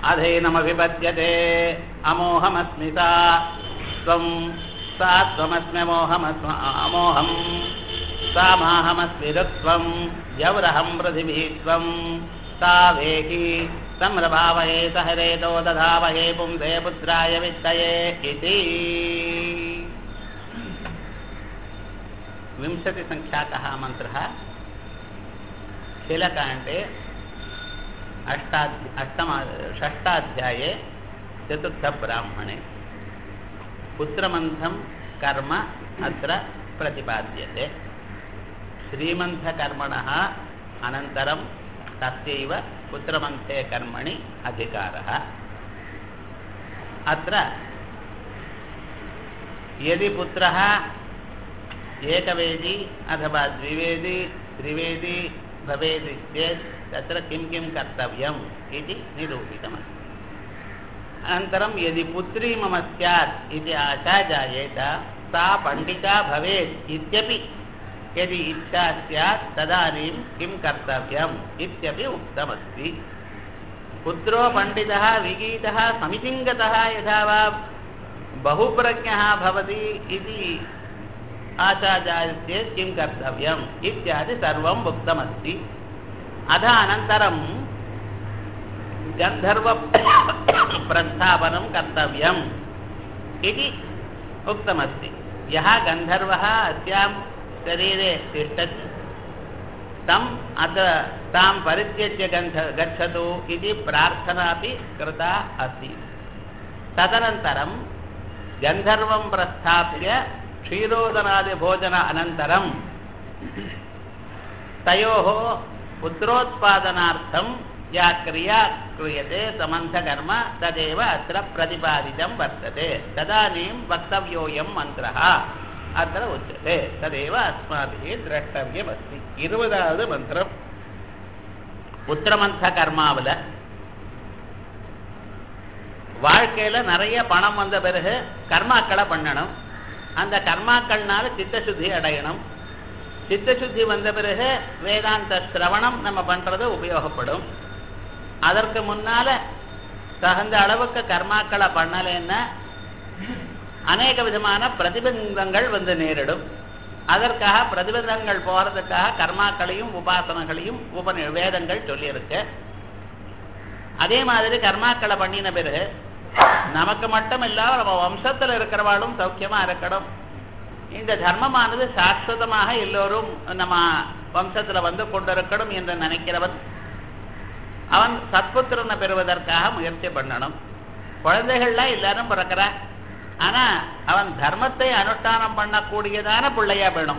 अधैनमभिपद्यते अमोहमस्मि सा त्वं सा त्वमस्म्यमोहमस्म अमोहं सा माहमस्मि ऋत्वं यौरहं पृथिवी त्वं सा वेहि संरभावहे सहरेतो दधावहे पुंसे पुत्राय वित्तये इति विंशतिसङ्ख्याकः मन्त्रः शिलकाण्डे अष्टाध्य अष्टम षष्ठाध्याये चतुर्थब्राह्मणे पुत्रमन्थं कर्म अत्र प्रतिपाद्यते श्रीमन्थकर्मणः अनन्तरं तस्यैव पुत्रमन्थे कर्मणि अधिकारः अत्र यदि पुत्रः एकवेदी अथवा द्विवेदी त्रिवेदी भवेत् चेत् तत्र किं किं कर्तव्यम् इति निरूपितमस्ति अनन्तरं यदि पुत्री मम स्यात् इति आशा जायेत सा पण्डिता भवेत् इत्यपि यदि इच्छा स्यात् तदानीं किं कर्तव्यम् इत्यपि उक्तमस्ति पुत्रो पण्डितः विगीतः समितिङ्गतः यथा वा बहुप्रज्ञः भवति इति आशा जायते चेत् किं कर्तव्यम् इत्यादि सर्वम् उक्तमस्ति अथ अनन्तरं गन्धर्व प्रस्थापनं कर्तव्यम् इति उक्तमस्ति यः गन्धर्वः अस्यां शरीरे तिष्ठति तम् अत्र तां परित्यज्य गन्ध गच्छतु इति प्रार्थना अपि कृता अस्ति तदनन्तरं गन्धर्वं प्रस्थाप्य क्षीरोदनादिभोजन अनन्तरं तयोः पुत्रोत्पादनार्थं या क्रिया क्रियते समन्थकर्म तदेव अत्र प्रतिपादितं वर्तते तदानीं वक्तव्योऽयं मन्त्रः अत्र उच्यते तदेव अस्माभिः द्रष्टव्यमस्ति இருபதாவது மந்திரம் புத்திரமந்த கர்மாவில் வாழ்க்கையில நிறைய பணம் வந்த பிறகு கர்மாக்களை பண்ணணும் அந்த கர்மாக்கள்னால சித்தசுத்தி அடையணும் சித்தசுத்தி வந்த பிறகு வேதாந்த சிரவணம் நம்ம பண்றது உபயோகப்படும் அதற்கு முன்னால தகுந்த அளவுக்கு கர்மாக்களை பண்ணலைன்னா அநேக விதமான பிரதிபந்தங்கள் வந்து நேரிடும் அதற்காக பிரதிபந்தங்கள் போறதுக்காக கர்மாக்களையும் உபாசனங்களையும் உபநி வேதங்கள் சொல்லியிருக்கு அதே மாதிரி கர்மாக்களை பண்ணின பிறகு நமக்கு மட்டும் இல்லாம நம்ம வம்சத்துல இருக்கிறவாளும் சௌக்கியமா இருக்கணும் இந்த தர்மமானது சாஸ்வதமாக எல்லோரும் நம்ம வம்சத்துல வந்து கொண்டிருக்கணும் என்று நினைக்கிறவன் அவன் சத்புத்திரனை பெறுவதற்காக முயற்சி பண்ணணும் குழந்தைகள்லாம் எல்லாரும் பிறக்கிறா ஆனா அவன் தர்மத்தை அனுஷ்டானம் பண்ணக்கூடியதான பிள்ளையா வேணும்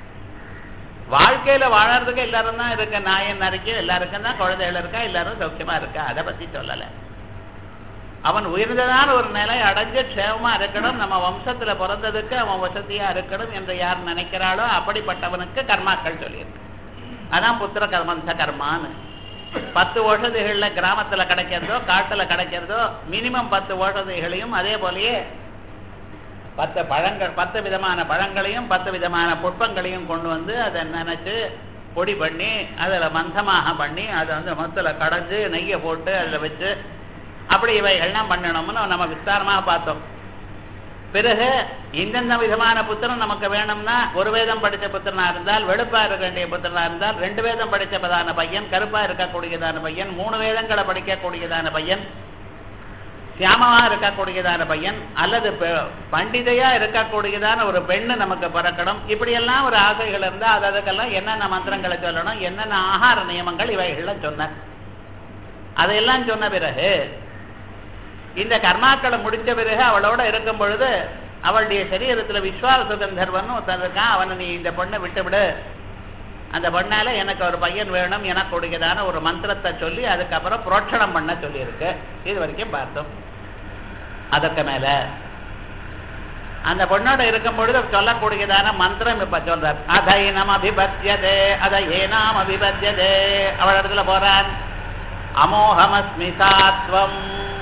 வாழ்க்கையில வாழறதுக்கு எல்லாரும் தான் இருக்க நாயன் நரிக்கும் எல்லாருக்கும் தான் குழந்தைகள் இருக்கா எல்லாரும் சௌக்கியமா இருக்கா அதை பத்தி சொல்லலை அவன் உயர்ந்ததான ஒரு நிலை அடைஞ்சு க்ஷேமமா இருக்கணும் நம்ம வம்சத்துல பிறந்ததுக்கு அவன் வசதியா இருக்கணும் என்று யார் நினைக்கிறாளோ அப்படிப்பட்டவனுக்கு கர்மாக்கள் சொல்லியிருக்கு அதான் புத்திர கர்மந்த கர்மான்னு பத்து ஓஷதிகள்ல கிராமத்துல கிடைக்கிறதோ காட்டுல கிடைக்கிறதோ மினிமம் பத்து ஓஷதிகளையும் அதே போலயே பத்து பழங்கள் பத்து விதமான பழங்களையும் பத்து விதமான புட்பங்களையும் கொண்டு வந்து அதை நினைச்சு பொடி பண்ணி அதுல மந்தமாக பண்ணி அதை வந்து மொத்தல கடைஞ்சு நெய்யை போட்டு அதுல வச்சு அப்படி இவைகள்லாம் பண்ணணும்னு நம்ம விஸ்தாரமாக பார்த்தோம் பிறகு இந்தந்த விதமான புத்திரன் நமக்கு வேணும்னா ஒரு வேதம் படித்த புத்திரனா இருந்தால் வெளுப்பா இருக்க வேண்டிய புத்திரனா இருந்தால் ரெண்டு வேதம் படித்ததான பையன் கருப்பா இருக்கக்கூடியதான பையன் மூணு வேதங்களை படிக்கக்கூடியதான பையன் சியாமமா இருக்கக்கூடியதான பையன் அல்லது பண்டிதையா இருக்கக்கூடியதான ஒரு பெண்ணு நமக்கு பிறக்கணும் இப்படியெல்லாம் ஒரு ஆசைகள் இருந்தா அது அதுக்கெல்லாம் என்னென்ன மந்திரங்களை சொல்லணும் என்னென்ன ஆகார நியமங்கள் இவைகள்லாம் சொன்ன அதையெல்லாம் சொன்ன பிறகு இந்த கர்மாக்களை முடிச்ச பிறகு அவளோட இருக்கும் பொழுது அவளுடைய சரீரத்துல விஸ்வாச கந்தர்வன் ஒருத்தன் இருக்கான் அவனை நீ இந்த பொண்ணை விட்டு விடு அந்த பொண்ணால எனக்கு ஒரு பையன் வேணும் எனக்கு கொடுக்கதான ஒரு மந்திரத்தை சொல்லி அதுக்கப்புறம் புரோட்சணம் பண்ண சொல்லியிருக்கு இது வரைக்கும் பார்த்தோம் அதற்கு மேல அந்த பொண்ணோட இருக்கும் பொழுது சொல்லக்கூடியதான மந்திரம் இப்ப சொல்றார் அதைனம் அபிபத்தியதே அதை ஏனாம் அபிபத்தியதே அவள் இடத்துல போறான் அமோகமஸ்மி சாத்வம்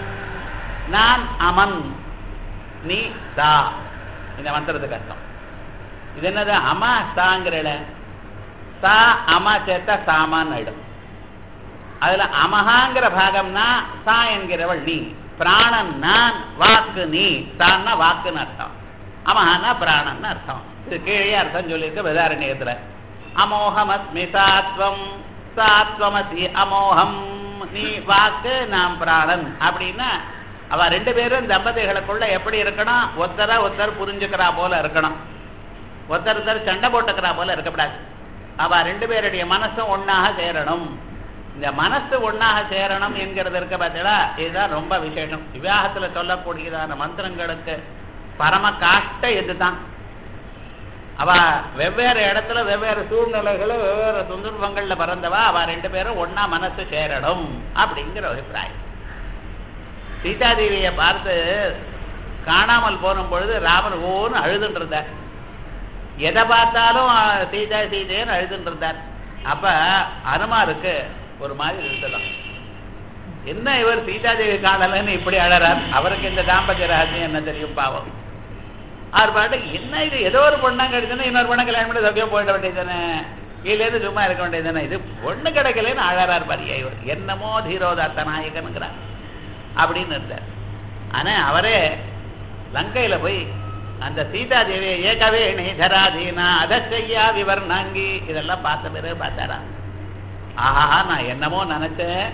நான் அமன் நீ சா இந்த மந்திரத்துக்கு அர்த்தம் இது என்னது அமா சாங்கிறல சா அமா சேர்த்தா சாமான் ஆயிடும் அதுல அமகாங்கிற பாகம்னா சா என்கிறவள் நீ பிராணன் நான் வாக்கு நீ சான்னா வாக்குன்னு அர்த்தம் அமஹானா பிராணன் அர்த்தம் இது கீழே அர்த்தம் சொல்லியிருக்கு வேதாரண்யத்துல அமோகமஸ்மி சாத்வம் சாத்வமசி அமோகம் நீ வாக்கு நாம் பிராணன் அப்படின்னா அவ ரெண்டு பேரும் தம்பதிகளுக்குள்ள எப்படி இருக்கணும் ஒருத்தர ஒருத்தர் புரிஞ்சுக்கிறா போல இருக்கணும் ஒருத்தர் ஒருத்தர் சண்டை போட்டுக்கிறா போல இருக்கக்கூடாது அவ ரெண்டு பேருடைய மனசும் ஒன்னாக சேரணும் இந்த மனசு ஒன்னாக சேரணும் என்கிறது இருக்க பார்த்தீங்களா இதுதான் ரொம்ப விசேஷம் விவாகத்துல சொல்லக்கூடியதான மந்திரங்களுக்கு பரம காஷ்ட இதுதான் அவ வெவ்வேறு இடத்துல வெவ்வேறு சூழ்நிலைகளும் வெவ்வேறு சந்தர்ப்பங்கள்ல பிறந்தவா அவ ரெண்டு பேரும் ஒன்னா மனசு சேரணும் அப்படிங்கிற அபிப்பிராயம் சீதாதேவியை பார்த்து காணாமல் போன பொழுது ராமன் ஓன்னு அழுதுன்னு இருந்தார் எதை பார்த்தாலும் அஹ், சீதா சீதைன்னு அழுதுன்னு இருந்தார் அப்ப அனுமாருக்கு ஒரு மாதிரி இருந்ததாம் என்ன இவர் சீதாதேவி காணலன்னு இப்படி அழறார் அவருக்கு இந்த தாம்பத்திய ரகசியம் என்ன தெரியும் பாவம் அவர் பாட்டு என்ன இது ஏதோ ஒரு பொண்ணா கிடைச்சுன்னா இன்னொரு பொண்ணை கல்யாணம் பண்ணி சத்தியம் போயிட வேண்டியதுதானே இதுலேருந்து சும்மா இருக்க வேண்டியதுதானே இது பொண்ணு கிடைக்கலன்னு அழறார் பாரியா இவர் என்னமோ தீரோதாத்த நாயகனுங்கிறார் அப்படின்னு இருந்தார் ஆனா அவரே லங்கையில போய் அந்த சீதா தேவியை ஏகவே நீதராதீனா அதச்சையா விவர்ணாங்கி இதெல்லாம் பார்த்த பிறகு பார்த்தாரா ஆஹா நான் என்னமோ நினைச்சேன்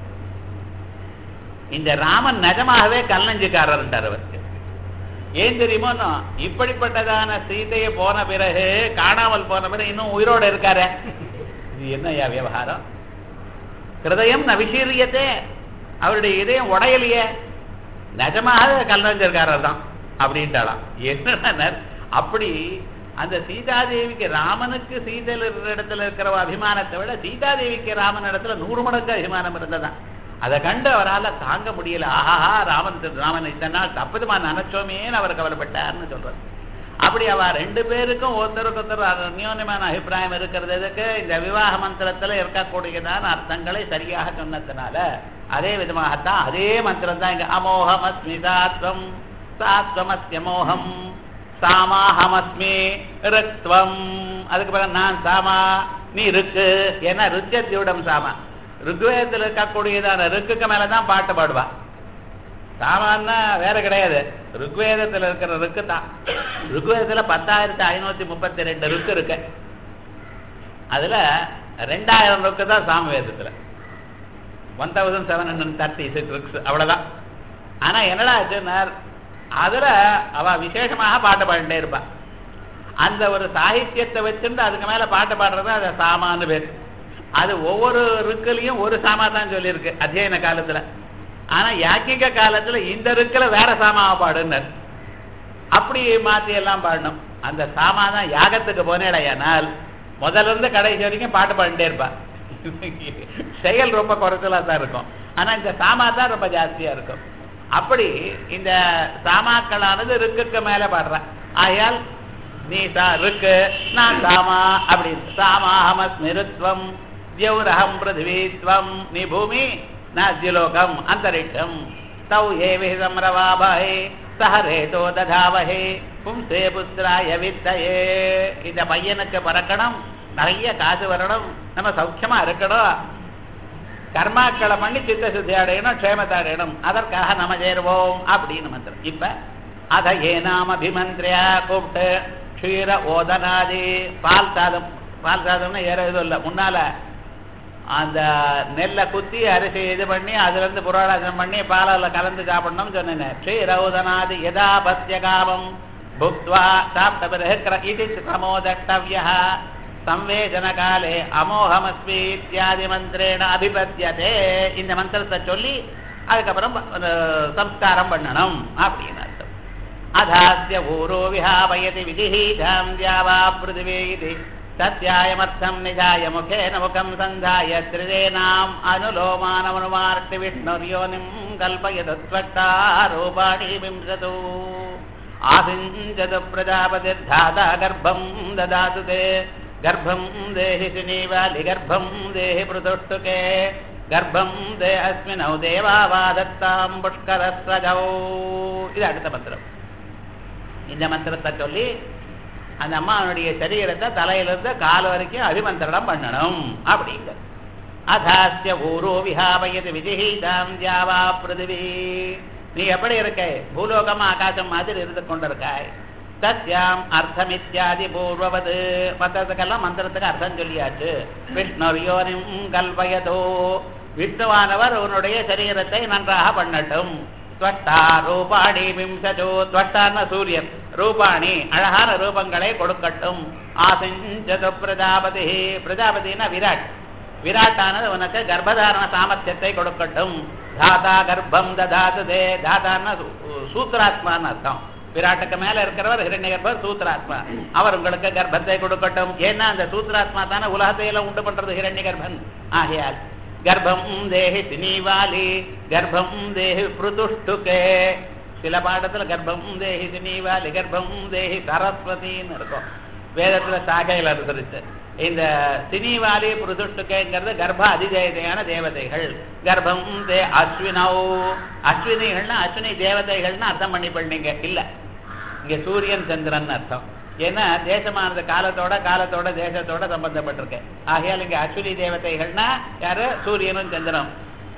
இந்த ராமன் நிஜமாகவே கல்லஞ்சிக்காரர்ன்றார் அவருக்கு ஏன் தெரியுமோ இப்படிப்பட்டதான சீதையை போன பிறகு காணாமல் போன பிறகு இன்னும் உயிரோட இருக்காரே இது என்னய்யா விவகாரம் ஹிருதயம் நவிசீரியத்தே அவருடைய இதயம் உடையலையே நிஜமாக கல்லஞ்சிருக்காரர் தான் அப்படின்ட்டாலாம் என்ன அப்படி அந்த சீதாதேவிக்கு ராமனுக்கு சீதையில் இருக்கிற இடத்துல இருக்கிற அபிமானத்தை விட சீதாதேவிக்கு ராமன் இடத்துல நூறு மடங்கு அபிமானம் இருந்ததான் அதை கண்டு அவரால் தாங்க முடியல ஆஹாஹா ராமன் ராமன் இத்தனை நாள் தப்புதுமா நினைச்சோமேன்னு அவர் கவலைப்பட்டார்னு சொல்றது அப்படி அவ ரெண்டு பேருக்கும் ஒருத்தருக்கு ஒருத்தர் அந்யோன்யமான அபிப்பிராயம் இருக்கிறது எதுக்கு இந்த விவாக மந்திரத்துல இருக்கக்கூடியதான அர்த்தங்களை சரியாக சொன்னதுனால அதே விதமாகத்தான் அதே மந்திரம் தான் இங்க அமோகமஸ்மி சாத்வம் சாத்வமஸ்யமோகம் சாமாஹமஸ்மி ருக்த்வம் அதுக்கு பிறகு நான் சாமா நீ ருக்கு ஏன்னா ருச்சத்தியுடம் சாமா ருக்வேதத்தில் இருக்கக்கூடியதான ருக்குக்கு மேலதான் பாட்டு பாடுவா சாமான்னா வேற கிடையாது ருக்வேதத்தில் இருக்கிற ருக்கு தான் ருக்வேதத்தில் பத்தாயிரத்தி ஐநூத்தி முப்பத்தி ரெண்டு ருக்கு இருக்கு அதுல ரெண்டாயிரம் ருக்கு தான் சாமவேதத்தில் one thousand seven hundred thirty six ருக்ஸ் அவ்வளவுதான் ஆனா என்னடா ஆச்சுன்னார் அதுல அவ விசேஷமாக பாட்டு பாடிட்டே இருப்பா அந்த ஒரு சாகித்யத்தை வச்சுட்டு அதுக்கு மேல பாட்டு பாடுறது அது சாமான்னு பேர் அது ஒவ்வொரு ருக்குலையும் ஒரு சாமா தான் சொல்லியிருக்கு அத்தியன காலத்துல ஆனா யாக்கிக காலத்துல இந்த ருக்குல வேற சாமாவை பாடுனர் அப்படி மாத்தி எல்லாம் பாடணும் அந்த சாமா தான் யாகத்துக்கு போனேடையானால் முதல்ல இருந்து கடைசி வரைக்கும் பாட்டு பாடிட்டே இருப்பா செயல் ரொம்ப குறைச்சலா தான் இருக்கும் ஆனா இந்த சாமா தான் ரொம்ப ஜாஸ்தியா இருக்கும் அப்படி இந்த சாமாக்களானது ருக்குக்கு மேல பாடுற ஆயால் நீ சா ருக்கு நான் சாமா அப்படி சாமாஹமஸ்மிருத்வம் தியௌரஹம் பிருத்திவித்வம் நீ பூமி நாத்யலோகம் அந்தரிக்ஷம் தௌ ஏ விஹிதம் ரவாபஹே சஹரேதோ ததாவஹே பும்சே புத்திராய வித்தயே இந்த பையனுக்கு பறக்கணும் நிறைய காசு வரணும் நம்ம சௌக்கியமா இருக்கணும் கர்மாக்களை பண்ணி சித்த சுத்தி அடையணும் க்ஷேமத்தை அடையணும் அதற்காக நம்ம சேருவோம் அப்படின்னு மந்திரம் இப்ப அத ஏனாம் அபிமந்திரியா கூப்பிட்டு க்ஷீர ஓதனாதி பால் சாதம் பால் சாதம்னா ஏற எதுவும் இல்லை முன்னால அந்த நெல்லை குத்தி அரிசி இது பண்ணி அதுல இருந்து புரோடாசனம் பண்ணி பாலில் கலந்து சாப்பிடணும்னு சொன்னேன் க்ஷீரௌதனாதி யதா பத்திய காமம் புக்த்வா சாப்பிட்ட பிறகு கிர- இது கிரமோதட்டவியா சம்வேதன காலே அமோகமஸ்மி இத்தியாதி மந்திரேன அபிபத்தியதே இந்த மந்திரத்தை சொல்லி அதுக்கப்புறம் அஹ், சம்ஸ்காரம் பண்ணணும் அப்படின்னு அர்த்தம் அதாஸ்ய ஊரோ விஹாவயதி விதிஹீதாம் தியாவா பிருதிவே இது சத்யாயமர்த்தம் நிஜாய முகேன முகம் சந்தாய திரிதேனாம் அனுலோமானமனுமார்த்தி விஷ்ணுர்யோனிம் கல்பயதத்வட்டா ரூபாணி விம்சதோ ஆசிஞ்சது பிரஜாபதிர்தாதா கர்ப்பம் ததாது தே கர்ப்பம் தேஹி சுனீவாலி கர்ப்பம் தேஹி பிரதுஷ்டுகே கர்ப்பம் தே அஸ்மினௌ தேவாவாதத்தாம் புஷ்கரஸ்வஜௌ இது அடுத்த மந்திரம் இந்த மந்திரத்தை சொல்லி அந்த அம்மாவனுடைய சரீரத்தை தலையிலிருந்து கால் வரைக்கும் அபிமந்திரணம் பண்ணணும் அப்படிங்க அதாஸ்ய ஊரோ விஹாபயது விஜிஹீதாம் தியாவா பிருதிவி நீ எப்படி இருக்க பூலோகம் ஆகாசம் மாதிரி இருந்து கொண்டிருக்காய் சத்யாம் அர்த்தம் இத்தியாதி பூர்வவது மற்றதுக்கெல்லாம் மந்திரத்துக்கு அர்த்தம் சொல்லியாச்சு விஷ்ணு யோனிம் கல்பயதோ விஷ்ணுவானவர் உன்னுடைய சரீரத்தை நன்றாக பண்ணட்டும் துவட்டா ரூபாணி விம்சஜோ துவட்டான சூரியன் ரூபாணி அழகான ரூபங்களை கொடுக்கட்டும் ஆசிஞ்சது பிரஜாபதி பிரஜாபதினா விராட் விராட்டானது உனக்கு கர்ப்பதாரண சாமர்த்தியத்தை கொடுக்கட்டும் தாதா கர்ப்பம் ததாது தே தாதான்னா சூத்ராத்மான்னு அர்த்தம் விராட்டுக்கு மேல இருக்கிறவர் ஹிரண்யகர்பர் சூத்ராத்மா அவர் உங்களுக்கு கர்ப்பத்தை கொடுக்கட்டும் ஏன்னா அந்த சூத்ராத்மா தானே உலகத்தையெல்லாம் உண்டு பண்றது ஹிரண்யகர்பன் ஆகையால் கர்ப்பம் தேஹி தினீவாலி கர்ப்பம் தேஹி பிருதுஷ்டுகே சில பாடத்துல கர்ப்பம் தேஹி தினீவாலி கர்ப்பம் தேஹி சரஸ்வதின்னு இருக்கும் வேதத்துல சாகையில் அனுசரிச்சு இந்த சினிவாலி புருதுஷ்டுக்கைங்கிறது கர்ப்ப அதிதேவதையான தேவதைகள் கர்ப்பம் தே அஸ்வினௌ அஸ்வினிகள்னா அஸ்வினி தேவதைகள்னு அர்த்தம் பண்ணி பண்ணீங்க இல்ல இங்க சூரியன் சந்திரன் அர்த்தம் ஏன்னா தேசமானது காலத்தோட காலத்தோட தேசத்தோட சம்பந்தப்பட்டிருக்கு ஆகையால் இங்க அஸ்வினி தேவதைகள்னா யாரு சூரியனும் சந்திரனும்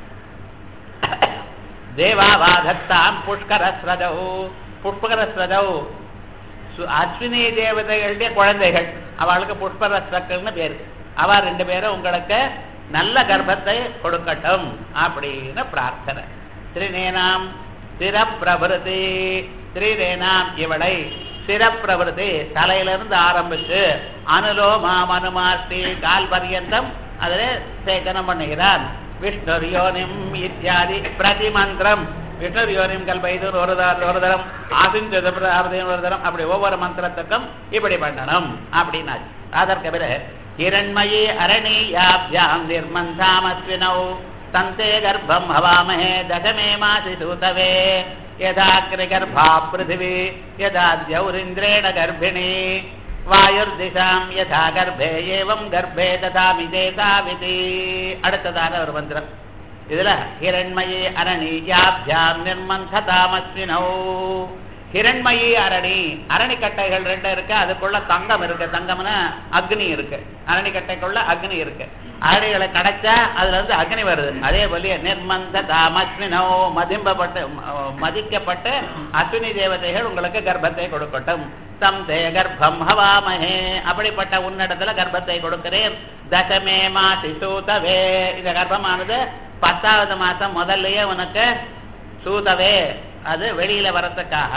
தேவாவாதத்தாம் புஷ்கரஸ்ரதௌ புஷ்கரஸ்ரதௌ அஸ்வினி தேவதைகளுடைய குழந்தைகள் அவளுக்கு புஷ்பரஸ்தக்கள்னு பேரு அவ ரெண்டு பேரும் உங்களுக்கு நல்ல கர்ப்பத்தை கொடுக்கட்டும் அப்படின்னு பிரார்த்தனை ஸ்ரீநேனாம் சிரப்பிரபுதி ஸ்ரீரேனாம் இவளை சிரப்பிரபுதி தலையிலிருந்து ஆரம்பிச்சு அனுலோமாம் அனுமார்த்தி கால் பர்யந்தம் அதில் சேகனம் பண்ணுகிறான் விஷ்ணு யோனிம் இத்தியாதி பிரதிமந்திரம் விஷ்ணு யோனிம் கல்பைதூர் ஒரு தரம் ஒரு தரம் ஆசிஞ்சது ஒரு தரம் அப்படி ஒவ்வொரு மந்திரத்துக்கும் இப்படி பண்ணணும் அப்படின்னாச்சு அதற்கு பிறகு ஹிரண்மயி அரணீயாபியாம் நிர்மந்தாமஸ்வினௌ தந்தே கர்ப்பம் ஹவாமஹே தசமே மாசி சூதவே யதாக்ரிகர்பா பிருத்திவி யதா ஜௌரிந்திரேண கர்ப்பிணி வாயுர்திசாம் யதா கர்ப்பே ஏவம் கர்ப்பே ததாமி தேசாவிதி அடுத்ததான ஒரு மந்திரம் இதுல ஹிரண்மயி அரணீயாபியாம் நிர்மந்ததாமஸ்வினௌ ஹிரண்மயி அரணி அரணிக்கட்டைகள் ரெண்டு இருக்கு அதுக்குள்ள தங்கம் இருக்கு தங்கம்னா அக்னி இருக்கு அரணிக்கட்டைக்குள்ள அக்னி இருக்கு அரணிகளை கடைச்சா அதுல இருந்து அக்னி வருது அதே போல நிர்மந்த தாமஸ்வினோ மதிம்பப்பட்டு மதிக்கப்பட்டு அஸ்வினி தேவதைகள் உங்களுக்கு கர்ப்பத்தை கொடுக்கட்டும் தம் தே கர்ப்பம் ஹவாமஹே அப்படிப்பட்ட உன்னிடத்துல கர்ப்பத்தை கொடுக்கிறேன் தசமே மாசி சூதவே இந்த கர்ப்பமானது பத்தாவது மாசம் முதல்லயே உனக்கு சூதவே அது வெளியில வரத்துக்காக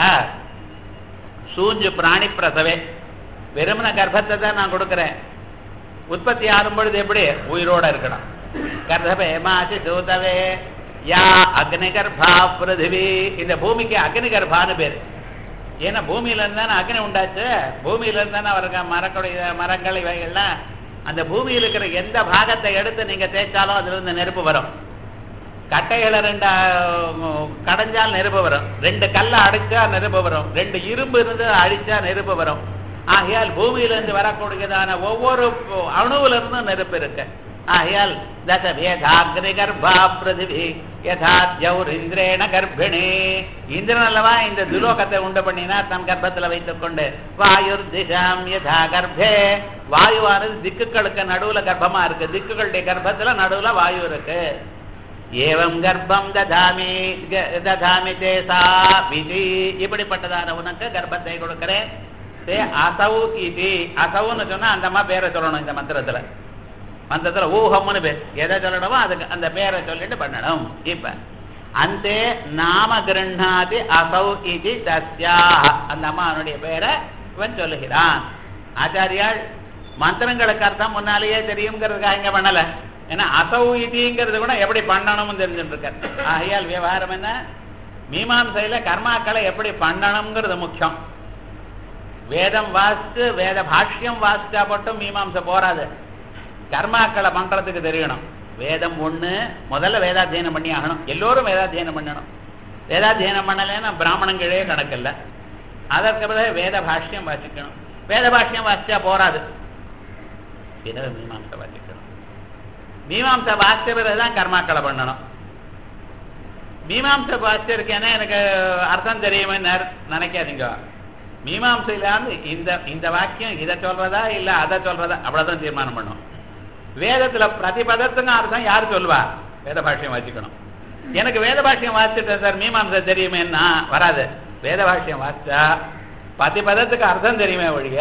சூஞ்சு பிராணி பிரசவே வெறுமன கர்ப்பத்தை தான் நான் கொடுக்கிறேன் உற்பத்தி ஆகும் பொழுது எப்படி உயிரோட இருக்கணும் கர்ப்பே மாசி சூதவே யா அக்னி கர்ப்பா பிருதிவி இந்த பூமிக்கு அக்னி கர்ப்பான்னு பேரு ஏன்னா பூமியில இருந்தானே அக்னி உண்டாச்சு பூமியில இருந்தானே அவருக்கு மரக்கூடிய மரங்கள் இவைகள்லாம் அந்த பூமியில் இருக்கிற எந்த பாகத்தை எடுத்து நீங்க தேய்ச்சாலும் அதுல இருந்து நெருப்பு வரும் கட்டைகளை ரெண்டு கடைஞ்சால் நெருப்பு வரும் ரெண்டு கல்லை அடிச்சா நெருப்பு வரும் ரெண்டு இரும்பு இருந்து அடிச்சா நெருப்பு வரும் ஆகையால் பூமியிலிருந்து வரக்கூடியதான ஒவ்வொரு அணுவில இருந்தும் நெருப்பு இருக்கு ஆகையால் தச வேதாக்னி கர்ப்பா பிருதிவி யதா ஜௌர் இந்திரேண கர்ப்பிணி இந்திரன் அல்லவா இந்த துலோகத்தை உண்டு பண்ணினா தன் கர்ப்பத்துல வைத்துக் கொண்டு வாயுர் திசாம் யதா கர்ப்பே வாயுவானது திக்குகளுக்கு நடுவுல கர்ப்பமா இருக்கு திக்குகளுடைய கர்ப்பத்துல நடுவுல வாயு இருக்கு ஏவம் கர்ப்பம் ததாமி ததாமி தேசா விதி இப்படிப்பட்டதான உனக்கு கர்ப்பத்தை கொடுக்கிறேன் தே அசௌ இது அசவுன்னு சொன்னா அந்த அம்மா பேரை சொல்லணும் இந்த மந்திரத்துல மந்திரத்துல ஊகம்னு பேர் எதை சொல்லணுமோ அதுக்கு அந்த பேரை சொல்லிட்டு பண்ணணும் இப்ப அந்த நாம கிருண்ணாதி அசௌ இது தஸ்யா அந்த அம்மாவனுடைய பேரை இவன் சொல்லுகிறான் ஆச்சாரியால் மந்திரங்களுக்கு அர்த்தம் முன்னாலேயே தெரியுங்கிறதுக்காக இங்க பண்ணல ஏன்னா அசௌ இதிங்கிறது கூட எப்படி பண்ணணும்னு தெரிஞ்சுட்டு இருக்கார் ஆகையால் விவகாரம் என்ன மீமாம்சையில கர்மாக்களை எப்படி பண்ணணுங்கிறது முக்கியம் வேதம் வாசித்து வேத பாஷ்யம் வாசிச்சா மட்டும் மீமாம்சை போராது கர்மாக்களை பண்றதுக்கு தெரியணும் வேதம் ஒண்ணு முதல்ல வேதாத்தியனம் பண்ணி ஆகணும் எல்லோரும் வேதாத்தியனம் பண்ணணும் வேதாத்தியனம் பண்ணலைன்னா பிராமணங்களே கணக்கில்ல அதற்கு பிறகு வேத பாஷ்யம் வாசிக்கணும் வேத பாஷ்யம் வாசிச்சா போராது பிறகு மீமாம்சை வாசிக்கணும் மீமாம்சை வாசித்த பிறகுதான் கர்மாக்களை பண்ணணும் மீமாம்சை வாசிச்சிருக்கேன்னா எனக்கு அர்த்தம் தெரியுமே நினைக்காதீங்க மீமாம்சையில இந்த இந்த வாக்கியம் இதை சொல்றதா இல்ல அதை சொல்றதா அவ்வளவுதான் தீர்மானம் பண்ணும் வேதத்துல பிரதிபதத்துக்கும் அர்த்தம் யார் சொல்வா வேத பாஷ்யம் வாசிக்கணும் எனக்கு வேத பாஷ்யம் வாசிச்சிட்டேன் சார் மீமாம்சை தெரியுமேன்னா வராது வேத பாஷ்யம் வாசிச்சா பிரதிபதத்துக்கு அர்த்தம் தெரியுமே ஒழிய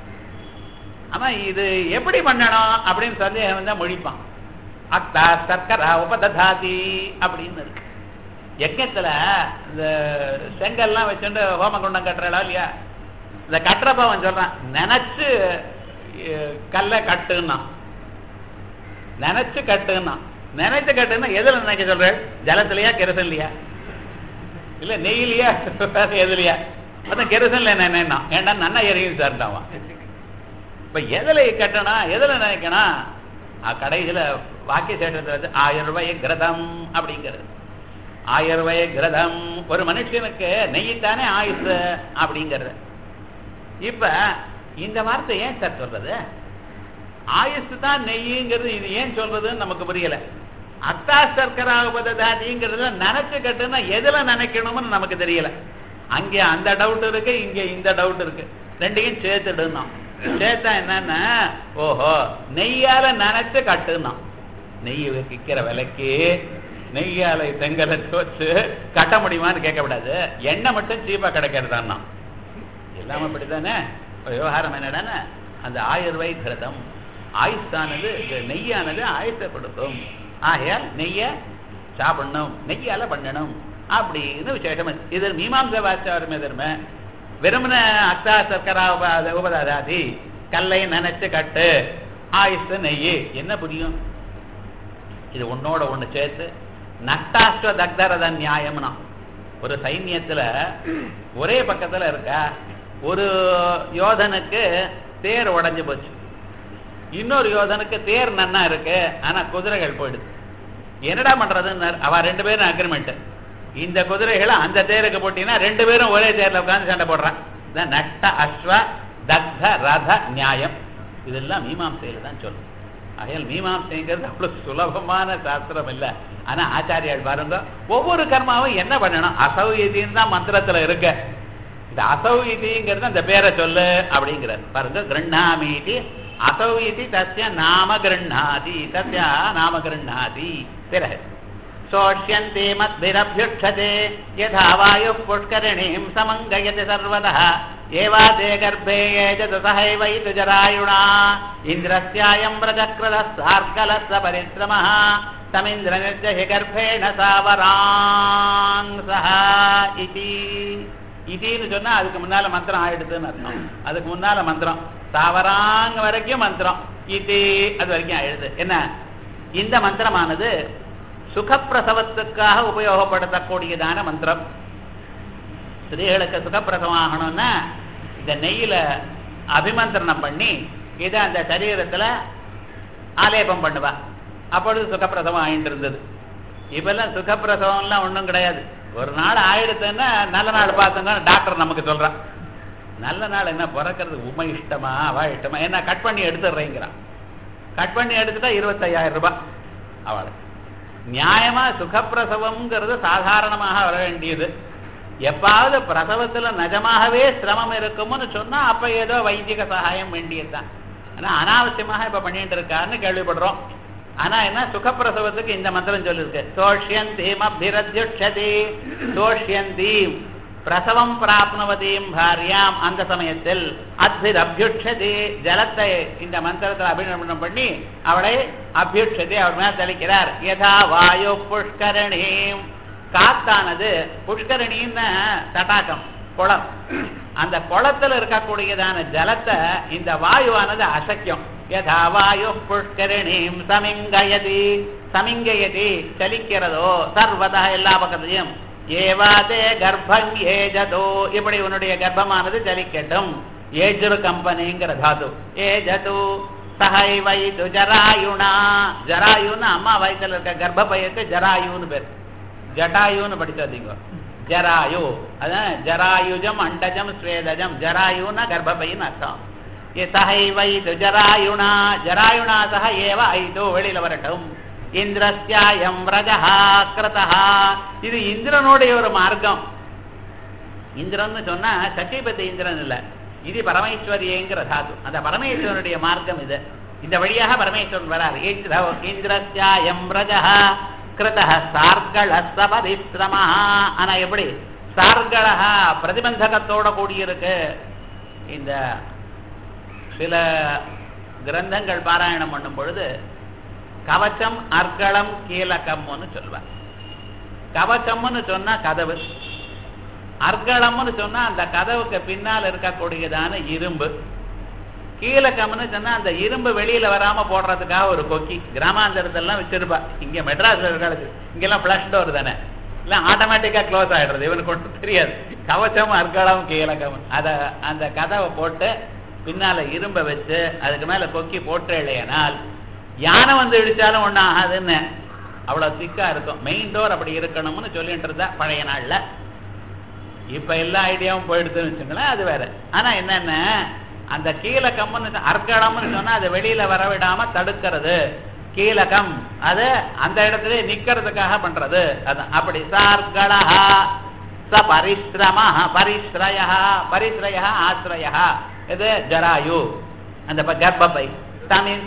ஆமா இது எப்படி பண்ணணும் அப்படின்னு சந்தேகம் வந்தா மொழிப்பான் அக்தா சர்க்கரா உபததாதி அப்படின்னு இருக்கு யஜ்ஞத்துல இந்த செங்கல்லாம் வச்சுட்டு ஹோமகுண்டம் கட்டுறா இல்லையா இந்த கட்டுறப்ப அவன் சொல்றான் நினைச்சு அஹ், கல்லை கட்டுன்னா நினைச்சு கட்டுன்னா நினைச்சு கட்டுன்னா எதுல நினைக்க சொல்ற ஜலத்திலயா கெரசன்லையா இல்ல நெய்யிலையா வேற எதுலையா அதான் கெரசன்ல என்ன ஏன்டா நன்னா எரியும் சார்ட்டாவான் இப்ப எதுல கட்டணும் எதுல நினைக்கணும் அஹ் கடைசியில வாக்கிய சேஷத்துல வந்து ஆயிரம் ரூபாய் கிரதம் அப்படிங்கிறது ஆயிரம் ரூபாய் கிரதம் ஒரு மனுஷனுக்கு நெய்த்தானே ஆயுசு அப்படிங்கிறது இப்ப இந்த வார்த்தை ஏன் சார் சொல்றது ஆயுசு தான் நெய்யுங்கிறது இது ஏன் சொல்றதுன்னு நமக்கு புரியல அத்தா சர்க்கராபதாதிங்கிறதுல நினைச்சு கட்டுனா எதுல நினைக்கணும்னு நமக்கு தெரியல அங்கே அந்த டவுட் இருக்கு இங்க இந்த டவுட் இருக்கு ரெண்டையும் சேர்த்துடணும் சேர்த்தா என்னன்னா ஓஹோ நெய்யால நினைச்சு கட்டுனா நெய் விற்கிற விலைக்கு நெய்யால செங்கலை வச்சு கட்ட முடியுமான்னு கேட்கக்கூடாது எண்ணெய் மட்டும் சீப்பா கிடைக்கிறதான்னா எல்லாம் அப்படித்தானே இப்ப விவகாரம் என்னடான்னா அந்த ஆயிரம் ரூபாய் கிரதம் ஆயுஷானது இது நெய்யானது ஆயுஷை கொடுக்கும் ஆகையால் நெய்ய சாப்பிடணும் நெய்யால பண்ணணும் அப்படின்னு விசேஷம் இது மீமாம்ச வாச்சாருமே தரும வெறுமன அத்தா சர்க்கரா உப- உபதாதாதி கல்லை நினைச்சு கட்டு ஆயுஷ் நெய் என்ன புரியும் இது உன்னோட ஒண்ணு சேர்த்து நட்டாஷ்ட தக்தரத நியாயம்னா ஒரு சைன்யத்துல ஒரே பக்கத்துல இருக்கா ஒரு யோதனுக்கு தேர் உடைஞ்சு போச்சு இன்னொரு யோதனுக்கு தேர் நன்னா இருக்கு ஆனா குதிரைகள் போயிடுது என்னடா பண்றதுன்னு அவ ரெண்டு பேரும் அக்ரிமெண்ட் இந்த குதிரைகளை அந்த தேருக்கு போட்டீங்கன்னா ரெண்டு பேரும் ஒரே தேர்ல உட்கார்ந்து சண்டை போடுறான் இதான் நட்ட அஸ்வ தக்த ரத நியாயம் இதெல்லாம் மீமாம்சையில தான் சொல்லும் ஆகையால் மீமாம்சைங்கிறது அவ்வளவு சுலபமான சாஸ்திரம் இல்ல ஆனா ஆச்சாரியால் பாருங்க ஒவ்வொரு கர்மாவும் என்ன பண்ணணும் அசௌயதின்னு தான் மந்திரத்துல இருக்கு இந்த அசௌயதிங்கிறது அந்த பேரை சொல்லு அப்படிங்கிறார் பாருங்க கிருண்ணாமீதி அசௌயதி தஸ்ய நாம கிருண்ணாதி தஸ்ய நாம கிருண்ணாதி பிறகு சோஷ்யந்தே மத்பிரபியுட்சதே யதா வாயுः புஷ்கரிணீம் சமங்கயति सर्वतः एवादे गर्भे ये जतसहैवैतु जरायुणा इन्द्रस्यायं व्रजकृतः सार्कलस्य परिश्रमः तमिन्द्रनिर्जहि गर्भेण सावरान् सः इति இதின்னு சொன்னா அதுக்கு முன்னால மந்திரம் ஆயிடுதுன்னு அர்த்தம் அதுக்கு முன்னால மந்திரம் சாவராங்க வரைக்கும் மந்திரம் இது அது வரைக்கும் ஆயிடுது என்ன இந்த மந்திரமானது சுகப்பிரசவத்துக்காக உபயோகப்படுத்தக்கூடியதான மந்திரம் ஸ்திரீகளுக்கு சுகப்பிரசவம் ஆகணும்னா இந்த நெய்யில அபிமந்திரணம் பண்ணி இதை அந்த சரீரத்துல ஆலேபம் பண்ணுவா அப்பொழுது சுகப்பிரசவம் ஆயிட்டு இருந்தது இப்பெல்லாம் சுகப்பிரசவம்லாம் ஒண்ணும் கிடையாது ஒரு நாள் ஆயிடுத்துன்னா நல்ல நாள் பார்த்தோன்னா டாக்டர் நமக்கு சொல்றான் நல்ல நாள் என்ன பிறக்கிறது உமை இஷ்டமா அவா இஷ்டமா என்ன கட் பண்ணி எடுத்துடுறேங்கிறான் கட் பண்ணி எடுத்துட்டா இருபத்தையாயிரம் ரூபாய் அவளுக்கு நியாயமா சுகப்பிரசவம்ங்கிறது சாதாரணமாக வர வேண்டியது எப்பாவது பிரசவத்துல நிஜமாகவே சிரமம் இருக்கும்னு சொன்னா அப்ப ஏதோ வைத்திக சகாயம் வேண்டியதுதான் ஆனா அனாவசியமாக இப்ப பண்ணிட்டு இருக்காருன்னு கேள்விப்படுறோம் ஆனா என்ன சுகப்பிரசவத்துக்கு இந்த மந்திரம் சொல்லிருக்கு சோஷ்யந்தீம் அபிரத்யுஷதி சோஷ்யந்தீம் பிரசவம் பிராப்னவதீம் பாரியாம் அந்த சமயத்தில் அத்பிர் அபியுட்சதி ஜலத்தை இந்த மந்திரத்தில் அபிநமனம் பண்ணி அவளை அபியுட்சதி அவள் மேல் தெளிக்கிறார் யதா வாயு புஷ்கரணீம் காத்தானது புஷ்கரணின்னு தடாகம் குளம் அந்த குளத்துல இருக்கக்கூடியதான ஜலத்தை இந்த வாயுவானது அசைக்கும் யதா வாயு புஷ்கரணீம் சமிங்கயதி சமிங்கயதி சலிக்கிறதோ சர்வதா எல்லா பக்கத்தையும் ஏவாதே கர்ப்பம் ஏஜதோ இப்படி உன்னுடைய கர்ப்பமானது ஜலிக்கட்டும் ஏஜுரு கம்பெனிங்கிற தாது ஏஜது சஹை வைது ஜராயுணா ஜராயுன்னு அம்மா வயிற்றுல இருக்க கர்ப்பப்பையருக்கு ஜராயுன்னு பேர் ஜட்டாயுன்னு படிச்சாதீங்க ஜராயு அதான் ஜராயுஜம் அண்டஜம் ஸ்வேதஜம் ஜராயுன்னா கர்ப்பப்பைன்னு அர்த்தம் ஏ சஹை வைது ஜராயுணா ஜராயுணா சஹ ஏவ ஐதோ வெளியில வரட்டும் இந்திரஸ்யாயம் விரஜா கிருதா இது இந்திரனுடைய ஒரு மார்க்கம் இந்திரன்னு சொன்னா சட்டிபதி இந்திரன் இல்ல இது பரமேஸ்வரியங்கிற தாது அந்த பரமேஸ்வரனுடைய மார்க்கம் இது இந்த வழியாக பரமேஸ்வரன் வரார் இந்திர இந்திரஸ்யாயம் ரஜः கிருதः சார்கழ பரிசிரம ஆனா எப்படி சார்கழக பிரதிபந்தகத்தோட கூடியிருக்கு இந்த சில கிரந்தங்கள் பாராயணம் பண்ணும் பொழுது கவச்சம் அர்க்களம் கீலகம்னு சொல்வார் கவச்சம்னு சொன்னா கதவு அர்க்களம்னு சொன்னா அந்த கதவுக்கு பின்னால் இருக்கக்கூடியதான இரும்பு கீழக்கம்னு சொன்னா அந்த இரும்பு வெளியில வராம போடுறதுக்காக ஒரு கொக்கி கிராமாந்தரத்தெல்லாம் வச்சிருப்பா இங்க மெட்ராஸ் இருக்காது இங்கெல்லாம் பிளஷ் டோர் தானே இல்ல ஆட்டோமேட்டிக்கா க்ளோஸ் ஆயிடுறது இவனுக்கு ஒன்றும் தெரியாது கவச்சம் அர்க்களம் கீழக்கம் அத அந்த கதவை போட்டு பின்னால இரும்ப வச்சு அதுக்கு மேல கொக்கி போட்டு இல்லையனால் யானை வந்து இடிச்சாலும் ஒன்றும் ஆகாதுன்னு அவ்வளவு திக்கா இருக்கும் மெயின் டோர் அப்படி இருக்கணும்னு சொல்லிட்டு இருந்தா பழைய நாள்ல இப்ப எல்லா ஐடியாவும் போயிடுதுன்னு வச்சுங்களேன் அது வேற ஆனா என்னென்ன அந்த கீழக்கம்னு அர்க்கடம்னு சொன்னா அதை வெளியில வரவிடாம தடுக்கிறது கீழகம் அது அந்த இடத்துல நிக்கிறதுக்காக பண்றது அதான் அப்படி சார்கடஹா ச பரிஸ்ரம பரிஸ்ரய பரிஸ்ரய ஆசிரய இது ஜராயு அந்த ப- கர்ப்பப்பை தமிழ்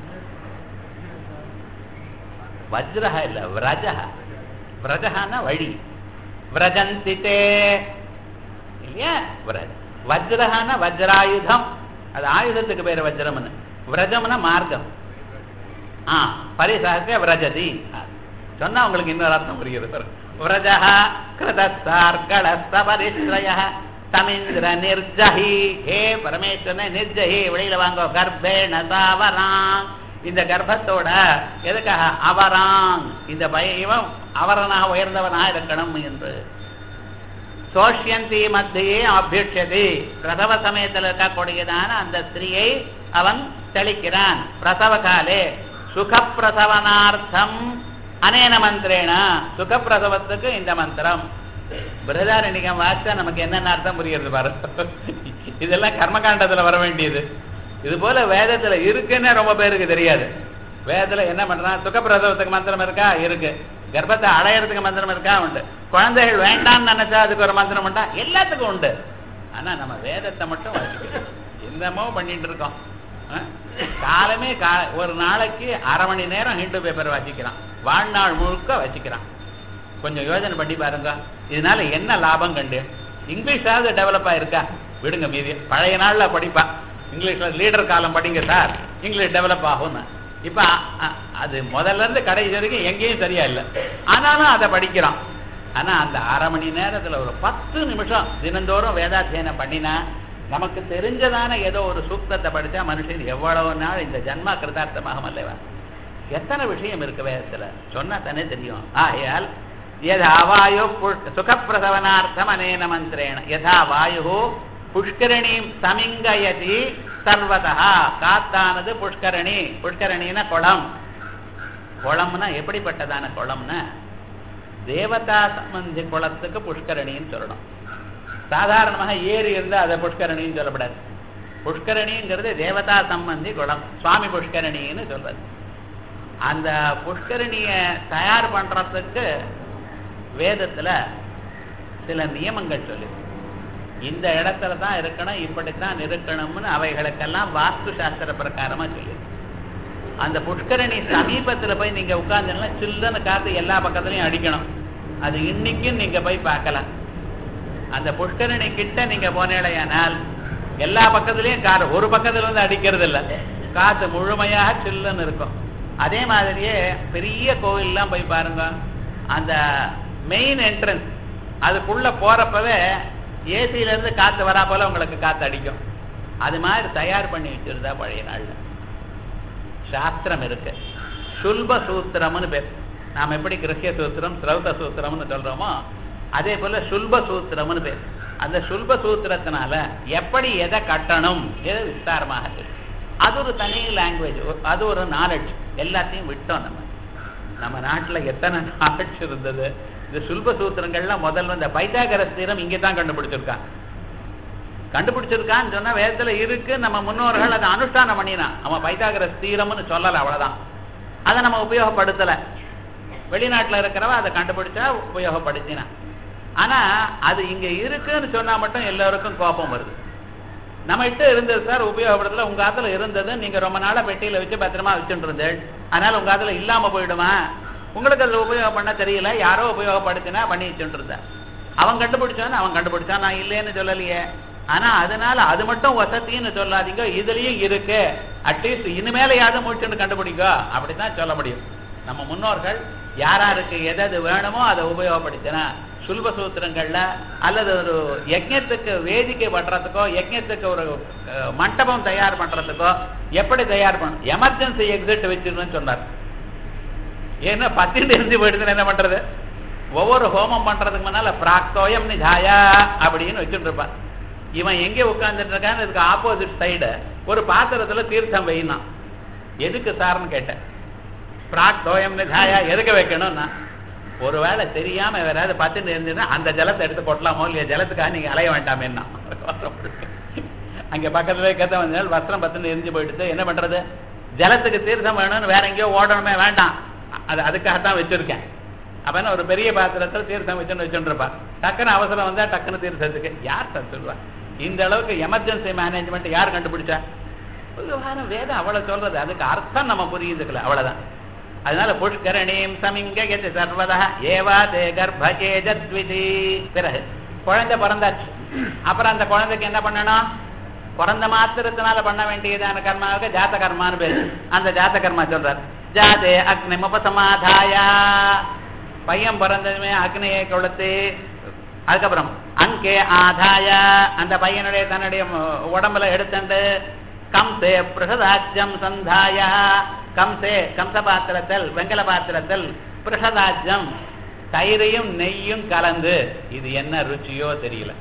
வஜ்ரஹ இல்ல விரஜஹ விரஜஹான்னா வழி விரஜந்தி தே இல்லையா விரஜ வஜ்ரஹான வஜ்ராயுதம் அது ஆயுதத்துக்கு பேரு வஜ்ரம்னு விரஜம்னா மார்க்கம் ஆ பரிசாக விரஜதி சொன்னா உங்களுக்கு இன்னொரு அர்த்தம் புரியுது பாருங்க. விரஜஹ கிருதஸ்தார்கடஸ்த பரிஸ்ரய தமிந்திர நிர்ஜஹி ஹே பரமேஸ்வரனே நிர்ஜஹி வெளியில வாங்க கர்ப்பேண சாவராங் இந்த கர்ப்பத்தோட எதுக்காக அவராங் இந்த பய இவன் அவரனாக உயர்ந்தவனாக இருக்கணும் என்று சோஷ்யந்தி மத்தியே அபியுட்சதி பிரசவ சமயத்தில் இருக்கக்கூடியதான அந்த ஸ்திரீயை அவன் தெளிக்கிறான் பிரசவ காலே சுகப்பிரசவனார்த்தம் அனேன மந்திரேன சுகப்பிரசவத்துக்கு இந்த மந்திரம் பிரதாரணிகம் வாச்சா நமக்கு என்னென்ன அர்த்தம் புரியுறது பாரு இதெல்லாம் கர்மகாண்டத்துல வர வேண்டியது இது போல வேதத்துல இருக்குன்னு ரொம்ப பேருக்கு தெரியாது வேதத்துல என்ன பண்றான் சுகப்பிரசவத்துக்கு மந்திரம் இருக்கா இருக்கு கர்ப்பத்தை அடையறதுக்கு மந்திரம் இருக்கா உண்டு குழந்தைகள் வேண்டாம்னு நினைச்சா அதுக்கு ஒரு மந்திரம் உண்டா எல்லாத்துக்கும் உண்டு ஆனா நம்ம வேதத்தை மட்டும் வாசிக்கணும் என்னமோ பண்ணிட்டு இருக்கோம் ஆ? காலமே கா ஒரு நாளைக்கு அரை மணி நேரம் ஹிந்து பேப்பர் வாசிக்கிறான் வாழ்நாள் முழுக்க வச்சுக்கிறான் கொஞ்சம் யோசனை பண்ணி பாருங்க இதனால என்ன லாபம் கண்டு இங்கிலீஷாவது டெவலப் ஆயிருக்கா விடுங்க மீதி பழைய நாள்ல படிப்பா இங்கிலீஷ்ல லீடர் காலம் படிங்க சார் இங்கிலீஷ் டெவலப் ஆகும்னு இப்ப அ- அ- அது முதல்ல இருந்து கடைசி வரைக்கும் எங்கேயும் சரியா இல்லை ஆனாலும் அதை படிக்கிறான் ஆனா அந்த அரை மணி நேரத்துல ஒரு பத்து நிமிஷம் தினந்தோறும் வேதாத்தியனம் பண்ணினா நமக்கு தெரிஞ்சதான ஏதோ ஒரு சூக்தத்தை படிச்சா மனுஷன் எவ்வளவு நாள் இந்த ஜன்மா கிருதார்த்தமாக அல்லவா எத்தனை விஷயம் இருக்கு வேதத்துல சொன்னா தானே தெரியும் ஆகையால் யதா வாயு புஷ்- சுகப்பிரசவனார்த்தம் அனேன மந்திரேண யதா வாயு புஷ்கரணீம் சமிங்கயதி சர்வதா காத்தானது புஷ்கரணி புஷ்கரணின்னா குளம் குளம்னா எப்படிப்பட்டதான குளம்னா தேவதா சம்பந்தி குளத்துக்கு புஷ்கரணின்னு சொல்லணும் சாதாரணமாக ஏரி இருந்தா அதை புஷ்கரணின்னு சொல்லப்படாது புஷ்கரணிங்கிறது தேவதா சம்பந்தி குளம் சுவாமி புஷ்கரணின்னு சொல்றது அந்த புஷ்கரணிய தயார் பண்றதுக்கு வேதத்துல சில நியமங்கள் சொல்லு இந்த இடத்துல தான் இருக்கணும் இப்படித்தான் இருக்கணும்னு அவைகளுக்கெல்லாம் வாஸ்து சாஸ்திர பிரகாரமா சொல்லு அந்த புஷ்கரணி சமீபத்துல போய் நீங்க உட்கார்ந்தீங்கன்னா சில்லுன்னு காத்து எல்லா பக்கத்துலயும் அடிக்கணும் அது இன்னைக்கும் நீங்க போய் பார்க்கலாம் அந்த புஷ்கரணி கிட்ட நீங்க போனேடையானால் எல்லா பக்கத்துலயும் கார் ஒரு பக்கத்துல இருந்து அடிக்கிறது இல்ல காத்து முழுமையாக சில்லுன்னு இருக்கும் அதே மாதிரியே பெரிய கோவில்லாம் போய் பாருங்க அந்த மெயின் என்ட்ரன்ஸ் அதுக்குள்ள போறப்பவே ஏசில இருந்து காத்து வரா போல உங்களுக்கு காத்து அடிக்கும் அது மாதிரி தயார் பண்ணி வச்சிருந்தா பழைய நாள்ல சாஸ்திரம் இருக்கு சுல்ப சூத்திரம்னு பேர் நாம் எப்படி கிரகிய சூத்திரம் ஸ்ரௌத சூத்திரம்னு சொல்றோமோ அதே போல சுல்ப சூத்திரம்னு பேர் அந்த சுல்ப சூத்திரத்தினால எப்படி எதை கட்டணும் எது விஸ்தாரமாக இருக்கு. அது ஒரு தனி லாங்குவேஜ் அது ஒரு நாலெட்ஜ் எல்லாத்தையும் விட்டோம் நம்ம நம்ம நாட்டுல எத்தனை நாலெட்ஜ் இருந்தது இந்த சுல்ப சூத்திரங்கள்லாம் முதல்ல இந்த பைத்தாகரஸ் தீரம் இங்கே தான் கண்டுபிடிச்சிருக்காங்க கண்டுபிடிச்சிருக்கான்னு சொன்னா வேதத்துல இருக்கு நம்ம முன்னோர்கள் அதை அனுஷ்டானம் பண்ணினான் அவன் பைத்தாகரஸ் தீரம்னு சொல்லல அவ்வளவுதான் அதை நம்ம உபயோகப்படுத்தல வெளிநாட்டுல இருக்கிறவ அதை கண்டுபிடிச்சா உபயோகப்படுத்தினான் ஆனா அது இங்க இருக்குன்னு சொன்னா மட்டும் எல்லாருக்கும் கோபம் வருது நம்ம கிட்ட இருந்தது சார் உபயோகப்படுத்தல உங்க ஆத்துல இருந்தது நீங்க ரொம்ப நாளா பெட்டியில வச்சு பத்திரமா வச்சுட்டு இருந்தேன் அதனால உங்க ஆத்துல இல்லாம போயிடுமா உங்களுக்கு அதுல உபயோகம் பண்ண தெரியல யாரோ உபயோகப்படுத்தினா பண்ணி வச்சுட்டு இருந்தேன் அவன் கண்டுபிடிச்சான் அவன் கண்டுபிடிச்சான் நான் இல்லைன்னு சொல்லலையே ஆனா அதனால அது மட்டும் வசதின்னு சொல்லாதீங்க இதுலயும் இருக்கு அட்லீஸ்ட் இனிமேலையாவது முடிச்சுட்டு கண்டுபிடிக்கோ அப்படித்தான் சொல்ல முடியும் நம்ம முன்னோர்கள் யாராருக்கு எது வேணுமோ அதை உபயோகப்படுத்தினா சுல்ப சூத்திரங்கள்ல அல்லது ஒரு யஜ்ஞத்துக்கு வேதிக்கை பண்றதுக்கோ யஜ்ஞத்துக்கு ஒரு அஹ், மண்டபம் தயார் பண்றதுக்கோ எப்படி தயார் பண்ணணும் எமர்ஜென்சி எக்ஸிட் வச்சிடணும்னு சொன்னார் ஏன்னா பத்திட்டு இருந்து போயிடுதுன்னு என்ன பண்றது ஒவ்வொரு ஹோமம் பண்றதுக்கு முன்னால பிராக்தோயம் நிஜாயா அப்படின்னு வச்சுட்டு இருப்பான் இவன் எங்க உட்கார்ந்துட்டு இருக்கான்னு இதுக்கு ஆப்போசிட் சைடு ஒரு பாத்திரத்துல தீர்த்தம் வைனான் எதுக்கு சார்னு கேட்டேன் பிராக்தோயம் நிஜாயா எதுக்கு வைக்கணும்னா ஒருவேளை தெரியாம வேறாவது பார்த்துட்டு இருந்ததுன்னா அந்த ஜலத்தை எடுத்து கொட்டலாமோ இல்லையா ஜலத்துக்காக நீங்க அலைய வேண்டாமேன்னா அங்க பக்கத்துல கத்த வந்தால் வஸ்திரம் பத்துன்னு எரிஞ்சு போயிடுது என்ன பண்றது ஜலத்துக்கு தீர்த்தம் வேணும்னு வேற எங்கேயோ ஓடணுமே வேண்டாம் அது அதுக்காகத்தான் வச்சிருக்கேன் அப்ப என்ன ஒரு பெரிய பாத்திரத்துல தீர்த்தம் வச்சுன்னு வச்சுருப்பா டக்குன்னு அவசரம் வந்தா டக்குன்னு தீர்த்தத்துக்கு யார் சார் சொல்லுவா இந்த அளவுக்கு எமர்ஜென்சி மேனேஜ்மெண்ட் யார் கண்டுபிடிச்சா பொதுவான வேதம் அவ்வளவு சொல்றது அதுக்கு அர்த்தம் நம்ம புரியுதுக்கல அவ்வளவுதான் அதனால புஷ்கரணீம் சமிங்கயதி சர்வதா ஏவா தே கர்ப்பகே ஜத்விதி பிறகு குழந்தை பிறந்தாச்சு அப்புறம் அந்த குழந்தைக்கு என்ன பண்ணணும் பிறந்த மாத்திரத்தினால பண்ண வேண்டியதான கர்மாவுக்கு ஜாத கர்மான்னு பேரு அந்த ஜாத கர்மா சொல்றார் ஜாதே அக்னி முபசமாதாயா பையன் பிறந்ததுமே அக்னியை கொளுத்து அதுக்கப்புறம் அங்கே ஆதாய அந்த பையனுடைய தன்னுடைய ம- உடம்புல எடுத்துண்டு கம்சே பிரசதாஜ்யம் சந்தாய கம்சே கம்ச பாத்திரத்தில் வெங்கல பாத்திரத்தில் பிரசதாஜ்யம் தயிரையும் நெய்யும் கலந்து இது என்ன ருச்சியோ தெரியல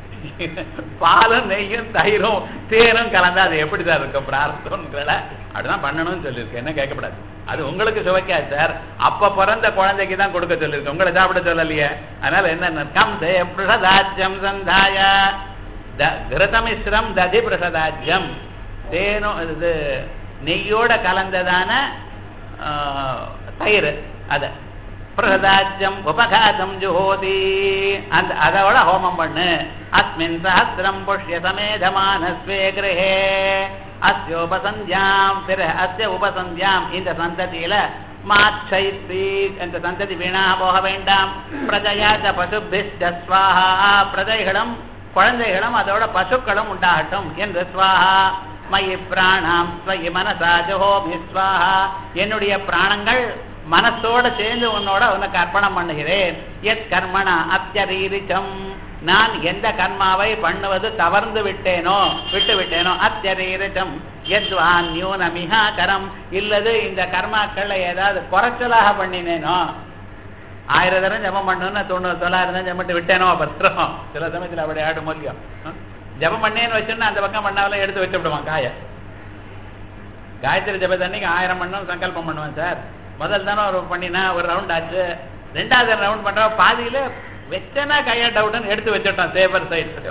பாலும் நெய்யும் தயிரும் தேனும் கலந்தா அது எப்படி தான் இருக்கும் பிரார்த்தம்ங்கிறத அப்படிதான் பண்ணணும்னு சொல்லியிருக்கு என்ன கேட்கக்கூடாது அது உங்களுக்கு சுவைக்காது சார் அப்ப பிறந்த குழந்தைக்கு தான் கொடுக்க சொல்லியிருக்கு உங்களை சாப்பிட சொல்லலையே அதனால என்ன கம்சே பிரசதாஜ்யம் சந்தாய த- கிருதமிஸ்ரம் ததி பிரசதாஜ்யம் தேனும் இது நெய்யோட கலந்ததான ஆ, தயிர் அத பிரசதாஜ்யம் உபகாசம் ஜுஹோதி அந்த அதோட ஹோமம் பண்ணு அஸ்மின் சஹசிரம் புஷ்ய சமேதமானஸ்வே கிரகே அஸ்யோபசந்தியாம் பிற அஸ்ய உபசந்தியாம் இந்த சந்ததியில மாச்சைத்வி இந்த சந்ததி வீணா போக வேண்டாம் பிரஜயாச்ச பசுபிஷ்ட ஸ்வாஹா பிரஜைகளும் குழந்தைகளும் அதோட பசுக்களும் உண்டாகட்டும் என்று ஸ்வாஹா மயி பிராணாம் ஸ்வயி மனசா ஜுஹோமி ஸ்வாஹா என்னுடைய பிராணங்கள் மனசோட சேர்ந்து உன்னோட உனக்கு அர்ப்பணம் பண்ணுகிறேன் எத் கர்மணா அத்தியரீரிச்சம் நான் எந்த கர்மாவை பண்ணுவது தவறுந்து விட்டேனோ விட்டு விட்டேனோ அத்தியரீரிச்சம் எத்வா நியூனமிகா கரம் இல்லது இந்த கர்மாக்கள்ல ஏதாவது குறைச்சலாக பண்ணினேனோ ஆயிரம் தரம் ஜபம் பண்ணணும்னு தொண்ணூறு தொள்ளாயிரம் தான் ஜபம் விட்டேனோ பத்திரம் சில சமயத்துல அப்படி ஆடும் மூலியம் ஜபம் பண்ணேன்னு வச்சோன்னா அந்த பக்கம் பண்ணாலும் எடுத்து வச்சு விடுவான் காய காயத்ரி ஜப தண்ணிக்கு ஆயிரம் பண்ணணும் சங்கல்பம் பண்ணுவேன் சார் முதல் தானே ஒரு பண்ணினா ஒரு ரவுண்ட் ஆச்சு ரெண்டாவது ரவுண்ட் பண்ற பாதியில வெச்சனா கையா டவுட்னு எடுத்து வச்சுட்டோம் சேவர்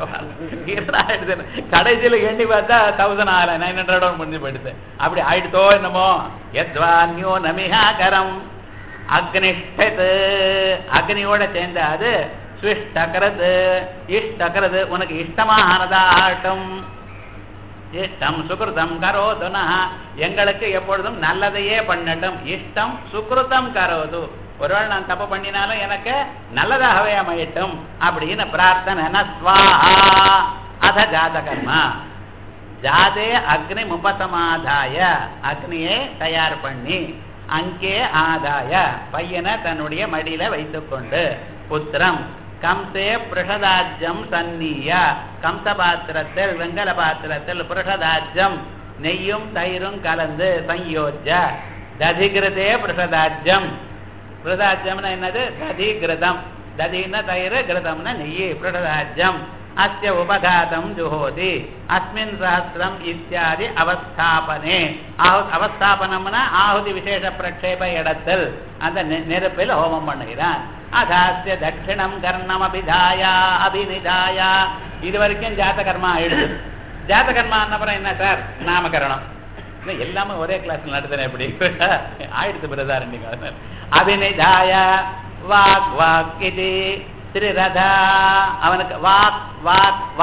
சைடு கடைசியில எண்ணி பார்த்தா தௌசண்ட் ஆகல நைன் ஹண்ட்ரட் முடிஞ்சு போயிடுது அப்படி ஆயிடுத்தோ என்னமோ எத்வா நியோ நமிஹா கரம் அக்னிஷ்டது அக்னியோட சேர்ந்த அது ஸ்விஷ்டகரது இஷ்டகரது உனக்கு இஷ்டமானதா ஆகட்டும் இஷ்டம் சுகிருதம் கரோதுனா எங்களுக்கு எப்பொழுதும் நல்லதையே பண்ணட்டும் இஷ்டம் சுகிருதம் கரோது ஒருவேளை நான் தப்பு பண்ணினாலும் எனக்கு நல்லதாகவே அமையட்டும் அப்படின்னு பிரார்த்தனை ஸ்வாஹா அத ஜாத கர்மா ஜாதே அக்னி முபசமாதாய அக்னியை தயார் பண்ணி அங்கே ஆதாய பையனை தன்னுடைய மடியில வைத்துக்கொண்டு புத்திரம் கம்சே பிரஷதாஜ்யம் சந்நிய கம்ச பாத்திரத்தில் வெங்கல பாத்திரத்தில் பிரஷதாஜ்யம் நெய்யும் தயிரும் கலந்து சயோஜ ததிகிருதே பிரஷதாஜ்யம் பிரதாஜ்யம்னா என்னது ததிகிருதம் ததின தயிர் கிருதம்னா நெய் பிரஷதாஜ்யம் அஸ்ய உபகாதம் ஜுஹோதி அஸ்மின் சஹசிரம் இத்தியாதி அவஸ்தாபனே ஆஹு அவஸ்தாபனம்னா ஆಹುதி விசேஷ பிரக்ஷேப இடத்தில் அந்த நெ- நெருப்பில் ஹோமம் பண்ணுகிறான் அதாஸ்ய தட்சிணம் கர்ணம் அபிதாயா அபிநிதாயா இது வரைக்கும் ஜாத கர்மா ஆயிடுது ஜாத கர்மா அப்புறம் என்ன சார் நாமகரணம் இல்லை, எல்லாமே ஒரே கிளாஸ்ல நடத்துறேன் எப்படி ஆயிடுத்து பிரதார் நீங்க அபிநிதாய வாக் வாக் இது ஸ்ரீரதா அவனுக்கு வாக் வாக் வாக்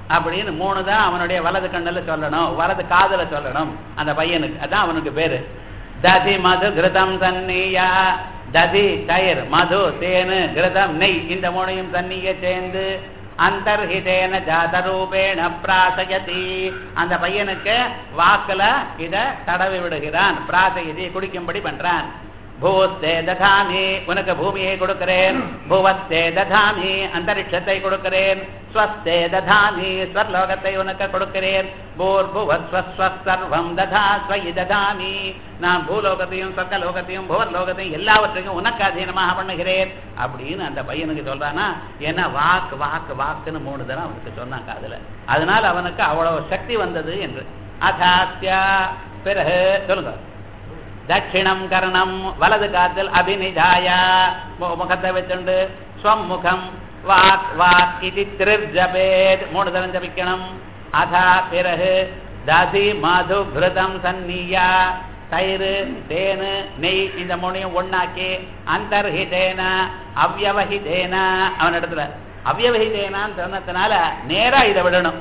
அப்படின்னு மூணு தான் அவனுடைய வலது கண்ணுல சொல்லணும் வலது காதுல சொல்லணும் அந்த பையனுக்கு அதான் அவனுக்கு பேரு ததி மது கிருதம் தன்னியா ததி தயிர் மது தேனு கிருதம் நெய் இந்த மூணையும் தண்ணிய சேர்ந்து அந்தர்ஹிதேன ஜாதரூபேண பிராசயதி அந்த பையனுக்கு வாக்குல இத தடவி விடுகிறான் பிராசயதி குடிக்கும்படி பண்றான் பூஸ்தே ததாமி உனக்கு பூமியை கொடுக்கிறேன் புவத்தே ததாமி அந்தரிக்ஷத்தை கொடுக்கிறேன் ஸ்வஸ்தே ததாமி ஸ்வர்லோகத்தை உனக்கு கொடுக்கிறேன் பூர்புவஸ்வஸ்வர்வம் ததா ஸ்வயி ததாமி நான் பூலோகத்தையும் சொர்க்கலோகத்தையும் புவர்லோகத்தையும் எல்லாவற்றையும் உனக்கு அதீனமாக பண்ணுகிறேன் அப்படின்னு அந்த பையனுக்கு சொல்றானா ஏன்னா வாக்கு வாக்கு வாக்குன்னு மூணு தரம் அவனுக்கு சொன்னாங்க அதுல அதனால அவனுக்கு அவ்வளவு சக்தி வந்தது என்று அதாத்யா பிறகு சொல்லுங்க தட்சிணம் கரணம் வலது காத்தில் அபிநிதாய முகத்தை வச்சுண்டு ஸ்வமுகம் வாக் வாக் இது திருர்ஜபேத் மூணு தரம் ஜபிக்கணும் அதா பிறகு ததி மது கிருதம் சன்னியா தயிர் தேனு நெய் இந்த மூணையும் ஒண்ணாக்கி அந்தர்ஹிதேன அவ்வவஹிதேன அவனிடத்துல அவ்வவஹிதேனான்னு சொன்னதுனால நேரா இதை விடணும்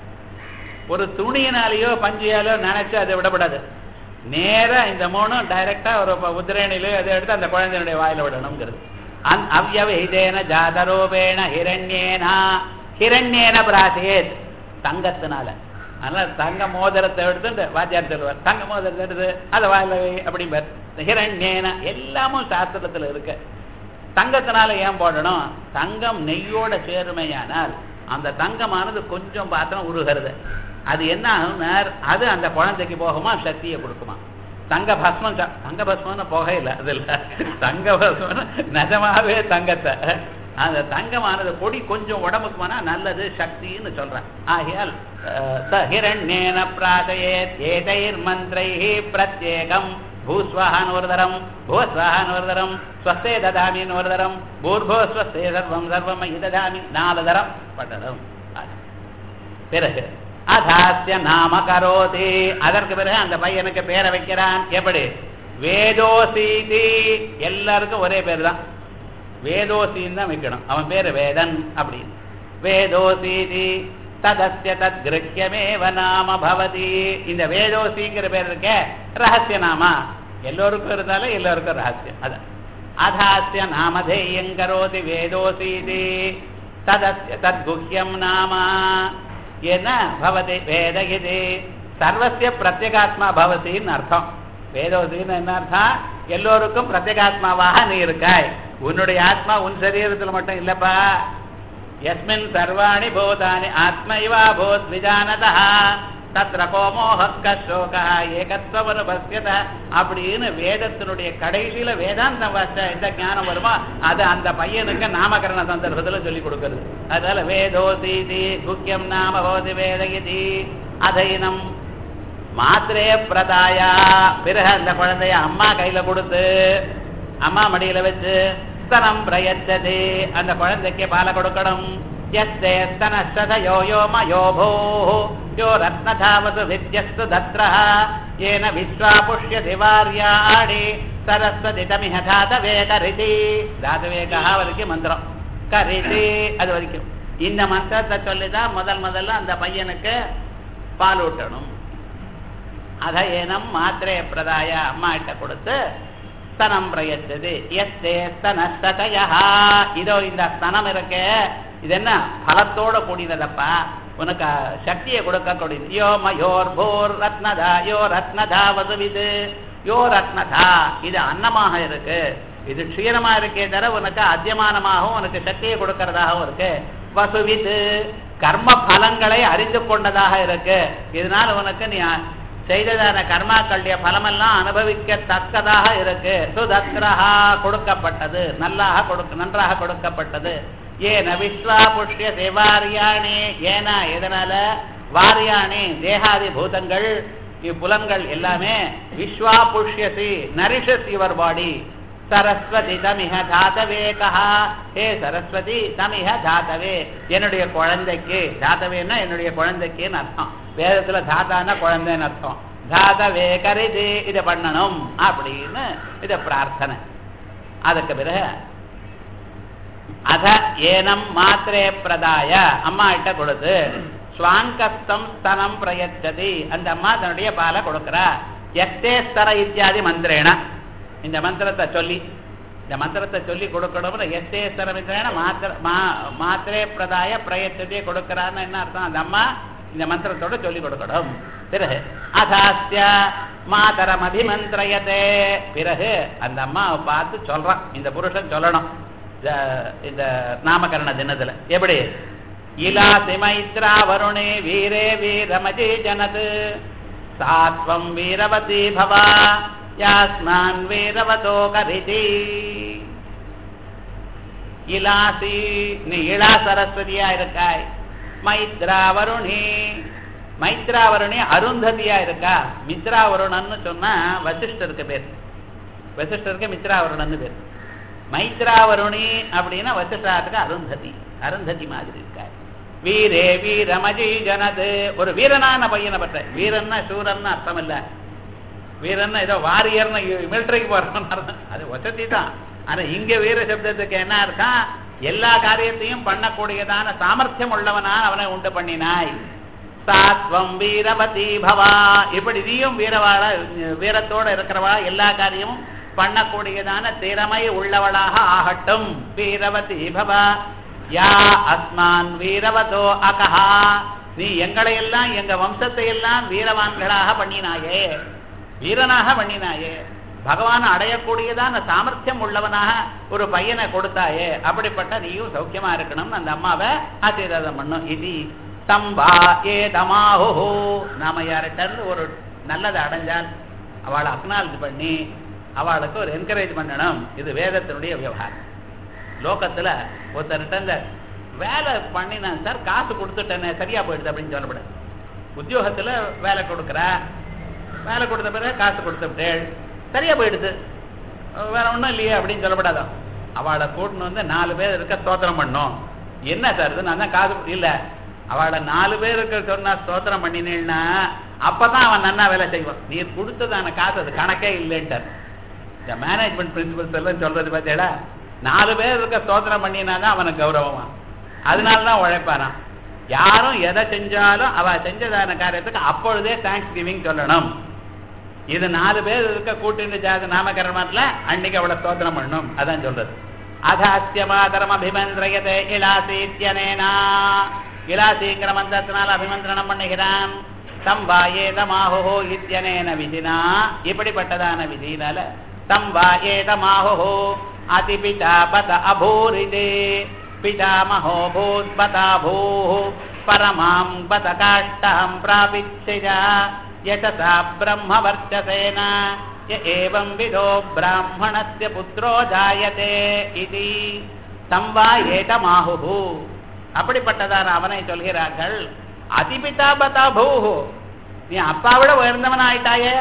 ஒரு துணியினாலேயோ பஞ்சியாலோ நினைச்சு அதை விடப்படாது நேரா இந்த மூணும் டைரக்டா ஒரு உதிரணிலோ அதை எடுத்து அந்த குழந்தையுடைய வாயில விடணுங்கிறது அந் அவ்வவஹிதேன ஜாதரூபேண ஹிரண்யேனா ஹிரண்யேன பிராசேத் தங்கத்தினால அதனால தங்க மோதிரத்தை எடுத்து வாத்தியார் சொல்லுவார் தங்க மோதிரத்தை எடுத்து அதை வாயில வை அப்படிம்பார் ஹிரண்யேன எல்லாமும் சாஸ்திரத்துல இருக்கு தங்கத்தினால ஏன் போடணும் தங்கம் நெய்யோட சேருமையானால் அந்த தங்கமானது கொஞ்சம் பாத்திரம் உருகிறது அது என்ன ஆகும்னார் அது அந்த குழந்தைக்கு போகுமா சக்தியை கொடுக்குமா தங்க பஸ்மம் ச- தங்க பஸ்மம்னு புகையில அது இல்ல தங்க பஸ்மம் நிஜமாவே தங்கத்தை அந்த தங்கமானது பொடி கொஞ்சம் உடம்புக்கு போனா நல்லது சக்தின்னு சொல்றேன் ஆகையால் அஹ், ச ஹிரண்யேன பிராசயேத் ஏதைர் மந்திரைஹி பிரத்யேகம் பூஸ்வாஹான் ஒரு தரம் பூஸ்வாஹான் ஒரு தரம் ஸ்வஸ்தே ததாமின்னு ஒரு தரம் பூர்போ ஸ்வஸ்தே சர்வம் சர்வம் இததாமி நாலு தரம் பட்டதும் பிறகு அதாஸ்ய நாம கரோதி அதற்கு பிறகு அந்த பையனுக்கு பேரை வைக்கிறான் எப்படி வேதோசீதி எல்லாருக்கும் ஒரே பேர் தான் வேதோசின்னு தான் வைக்கணும் அவன் பேரு வேதன் அப்படின்னு வேதோசீதி ததஸ்ய தத் கிரக்கியமேவ நாம பவதி இந்த வேதோசிங்கிற பேர் இருக்க ரகசிய நாமா எல்லோருக்கும் இருந்தாலும் எல்லோருக்கும் ரகசியம் அதான் அதாஸ்ய நாமதேயம் கரோதி வேதோசீதி ததஸ்ய தத்குஹ்யம் நாமா என்ன பவதி வேத இது சர்வசிய பிரத்யேகாத்மா பவதின்னு அர்த்தம் வேதோசின்னு என்ன அர்த்தம் எல்லோருக்கும் பிரத்யேகாத்மாவாக நீ இருக்காய் உன்னுடைய ஆத்மா உன் சரீரத்தில் மட்டும் இல்லப்பா யஸ்மின் சர்வாணி பூதானி ஆத்மைவா பூத் விஜானதா தத்ர கோமோஹக்க சோகா ஏகத்வனுபஸ்யத அப்படின்னு வேதத்தினுடைய கடைசியில வேதாந்தம் வாச்ச எந்த ஞானம் வருமோ அது அந்த பையனுக்கு நாமகரண சந்தர்ப்பத்துல சொல்லி கொடுக்கிறது அதனால வேதோசீதி குக்கியம் நாம போதி வேதகிதி அதைனம் மாத்திரே பிரதாயா பிறகு அந்த குழந்தைய அம்மா கையில கொடுத்து அம்மா மடியில வச்சு ஸ்தனம் பிரயச்சது அந்த குழந்தைக்கு பாலை கொடுக்கணும் எஸ்தே ஸ்தனஸ்தத யோ யோ மயோ போ யோ ரத்னதாவசு வித்யஸ்து தத்ரஹ ஏன விஸ்வா புஷ்ய திவாரியாடி சரஸ்வதி தமிஹ தாதவே கரிதி தாதவேகா வரைக்கும் மந்திரம் கரிதி அது வரைக்கும் இந்த மந்திரத்தை சொல்லிதான் முதல் முதல்ல அந்த பையனுக்கு பால் ஊட்டணும் அத ஏனம் மாத்திரே பிரதாய அம்மா கிட்ட கொடுத்து ஸ்தனம் பிரயச்சது எஸ்தே ஸ்தனஸ்ததயா இதோ இந்த ஸ்தனம் இருக்கே இது என்ன பலத்தோட கூடினதப்பா உனக்கு சக்தியை கொடுக்க கூடியது யோ மயோர் போர் ரத்னதா யோ ரத்னதா வசுவிது யோ ரத்னதா இது அன்னமாக இருக்கு இது க்ஷீரமா இருக்கே தர உனக்கு அத்தியமானமாகவும் உனக்கு சக்தியை கொடுக்கறதாகவும் இருக்கு வசுவிது கர்ம பலங்களை அறிந்து கொண்டதாக இருக்கு இதனால உனக்கு நீ செய்ததான கர்மாக்களுடைய பலமெல்லாம் அனுபவிக்கத்தக்கதாக இருக்கு சுதத்ரஹா கொடுக்கப்பட்டது நல்லாக கொடுக்க நன்றாக கொடுக்கப்பட்டது ஏன விஸ்வா புஷ்ய தேவாரியாணி ஏனா எதனால வாரியாணி தேகாதி பூதங்கள் இப்புலன்கள் எல்லாமே விஸ்வா புஷ்யசி நரிஷஸ் யுவர் பாடி சரஸ்வதி தமிஹ தாத்தவே கஹா ஹே சரஸ்வதி தமிஹ தாத்தவே என்னுடைய குழந்தைக்கு தாத்தவேன்னா என்னுடைய குழந்தைக்குன்னு அர்த்தம் வேதத்துல தாத்தான்னா குழந்தைன்னு அர்த்தம் தாத்தவே கரிது இதை பண்ணணும் அப்படின்னு இத பிரார்த்தனை அதுக்கு பிறகு அத ஏனம் மாத்திரே பிரதாய அம்மா கிட்ட கொடுத்து ஸ்வாங்கஸ்தம் ஸ்தனம் பிரயச்சதி அந்த அம்மா தன்னுடைய பாலை கொடுக்கிறா எத்தே ஸ்தர இத்தியாதி மந்திரேன இந்த மந்திரத்தை சொல்லி இந்த மந்திரத்தை சொல்லி கொடுக்கணும்னு எத்தே ஸ்தர மந்திரேன மாத்திர மா- மாத்திரே பிரதாய பிரயச்சதியை கொடுக்கிறான்னு என்ன அர்த்தம் அந்த அம்மா இந்த மந்திரத்தோட சொல்லி கொடுக்கணும் பிறகு அதாஸ்ய மாதரம் அபிமந்திரயதே பிறகு அந்த அம்மாவை பார்த்து சொல்றான் இந்த புருஷன் சொல்லணும் இந்த- இந்த நாமகரண தினத்துல எப்படி இலாசி மைத்ரா வருணே வீரே வீரமஜி ஜனது சாத்வம் வீரவதி பவா யாஸ்மான் வீரவதோ கரிதி இலாசி நீ இளா சரஸ்வதியா இருக்காய் மைத்ரா வருணி மைத்ரா வருணி அருந்ததியா இருக்கா மித்ரா வருணன்னு சொன்னா வசிஷ்டருக்கு பேர் வசிஷ்டருக்கு மித்ரா வருணன்னு பேர் மைத்ரா வருணி அப்படின்னா வசிஷ்டாருக்கு அருந்ததி அருந்ததி மாதிரி இருக்காய் வீரே வீரமஜி ஜனது ஒரு வீரனான பையனை பற்ற வீரன்னா சூரன்னு அர்த்தம் இல்ல வீரன்னா ஏதோ வாரியர்னு மிலிட்டரிக்கு போறோம்னு அர்த்தம் அது வசதி தான் ஆனா இங்க வீர சப்தத்துக்கு என்ன அர்த்தம் எல்லா காரியத்தையும் பண்ணக்கூடியதான சாமர்த்தியம் உள்ளவனான் அவனை உண்டு பண்ணினாய் சாத்வம் வீரவதி பவா இப்படி நீயும் வீரவாள வீரத்தோட இருக்கிறவா எல்லா காரியமும் பண்ணக்கூடியதான திறமை உள்ளவளாக ஆகட்டும் வீரவதி பவா யா அஸ்மான் வீரவதோ அகஹா நீ எங்களை எல்லாம் எங்க வம்சத்தை எல்லாம் வீரவான்களாக பண்ணினாயே வீரனாக பண்ணினாயே பகவான் அடையக்கூடியதான சாமர்த்தியம் உள்ளவனாக ஒரு பையனை கொடுத்தாயே அப்படிப்பட்ட நீயும் சௌக்கியமா இருக்கணும்னு அந்த அம்மாவை ஆசீர்வாதம் பண்ணும் இது தம்பா ஏ தமாஹோ நாம யார்கிட்ட ஒரு நல்லதை அடைஞ்சால் அவளை அக்னாலஜ் பண்ணி அவளுக்கு ஒரு என்கரேஜ் பண்ணணும் இது வேதத்தினுடைய விவகாரம் லோகத்துல ஒருத்தர்கிட்ட இந்த வேலை பண்ணினேன் சார் காசு கொடுத்துட்டேனே சரியா போயிடுது அப்படின்னு சொல்லப்படாது உத்தியோகத்துல வேலை கொடுக்குறா வேலை கொடுத்த பிறகு காசு கொடுத்துட்டேள் சரியா போயிடுது வேற ஒண்ணும் இல்லையே அப்படின்னு சொல்லப்படாதோ அவளை கூட்டின்னு வந்து நாலு பேர் இருக்க ஸ்தோத்திரம் பண்ணும் என்ன சார் இது நான் தான் காசு கொடு- இல்ல அவளை நாலு பேருக்கு சொன்னா ஸ்தோத்திரம் பண்ணினேன்னா அப்பதான் அவன் நன்னா வேலை செய்வான் நீர் கொடுத்ததான காசு அது கணக்கே இல்லைன்ட்டார் இந்த மேனேஜ்மெண்ட் பிரின்சிபல்ஸ் எல்லாம் சொல்றது பார்த்தேடா நாலு பேர் இருக்க ஸ்தோத்திரம் பண்ணினா தான் அவனுக்கு கௌரவமா அதனால தான் உழைப்பானான் யாரும் எதை செஞ்சாலும் அவ செஞ்சதான காரியத்துக்கு அப்பொழுதே தேங்க்ஸ் கிவிங் சொல்லணும் இது நாலு பேர் இருக்க கூட்டிட்டு ஜாத நாமகரணத்துல அன்னைக்கு அவளை ஸ்தோத்திரம் பண்ணணும் அதான் சொல்றது அதாஸ்ய மாதரம் அபிமந்திரயதே இலாசீத்யனேனா இலாசிங்கிற மந்திரத்தினால் அபிமந்திரணம் பண்ணுகிறான் தம் வாயேதமாஹோ இத்தியனேன விதினா இப்படிப்பட்டதான விதியினால தம் வாயேதமாஹோ அதிபிதா பத அபூரிதே பிதாமஹோ பூத் பதா பூः பரமாம் பத காஷ்டாம் பிராபிச்சயா यशसा ब्रह्मवर्चसेन य एवं विधो ब्राह्मणस्य पुत्रो जायते इति संवायेतमाहुः அப்படிப்பட்டதான அவனை சொல்கிறார்கள் அதிபிதா பதா பூஹு நீ அப்பாவிட உயர்ந்தவன் ஆயிட்டாயே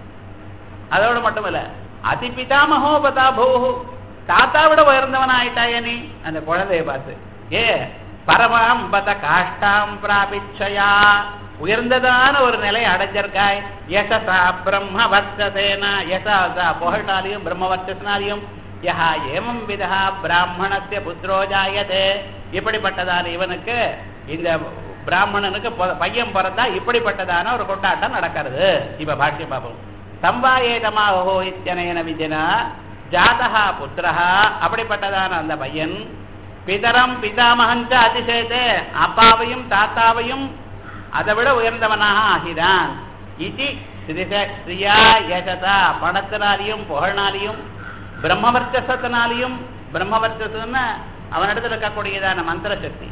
அதோட மட்டும் இல்ல அதிபிதாமகோ பதா பூஹு தாத்தாவிட உயர்ந்தவன் ஆயிட்டாயே நீ அந்த குழந்தைய பார்த்து ஏ பரமாம் பத காஷ்டாம் பிராபிச்சயா உயர்ந்ததான ஒரு நிலை அடைஞ்சிருக்காய் யசசா பிரம்ம வர்த்தசேனா யசா புகழ்னாலையும் பிரம்ம வர்த்தசனாலையும் யஹா ஏமம் விதா பிராமணஸ்ய புத்திரோ ஜாயதே இப்படிப்பட்டதான இவனுக்கு இந்த பிராமணனுக்கு பொ- பையன் பிறந்தா இப்படிப்பட்டதான ஒரு கொண்டாட்டம் நடக்கிறது இப்ப பாஷ்யம் பார்ப்போம் சம்பாயேதமாகோ இத்தனையன விஜனா ஜாதகா புத்திரஹா அப்படிப்பட்டதான அந்த பையன் பிதரம் பிதாமகஞ்ச அதிசயத்தே அப்பாவையும் தாத்தாவையும் அதை விட உயர்ந்தவனாக ஆகிறான் இது ஸ்ரீயா யசதா பணத்தினாலையும் புகழ்னாலையும் பிரம்மவர்ச்சசத்தினாலையும் பிரம்மவர்ச்சசன்னா அவனிடத்தில் இருக்கக்கூடியதான மந்திர சக்தி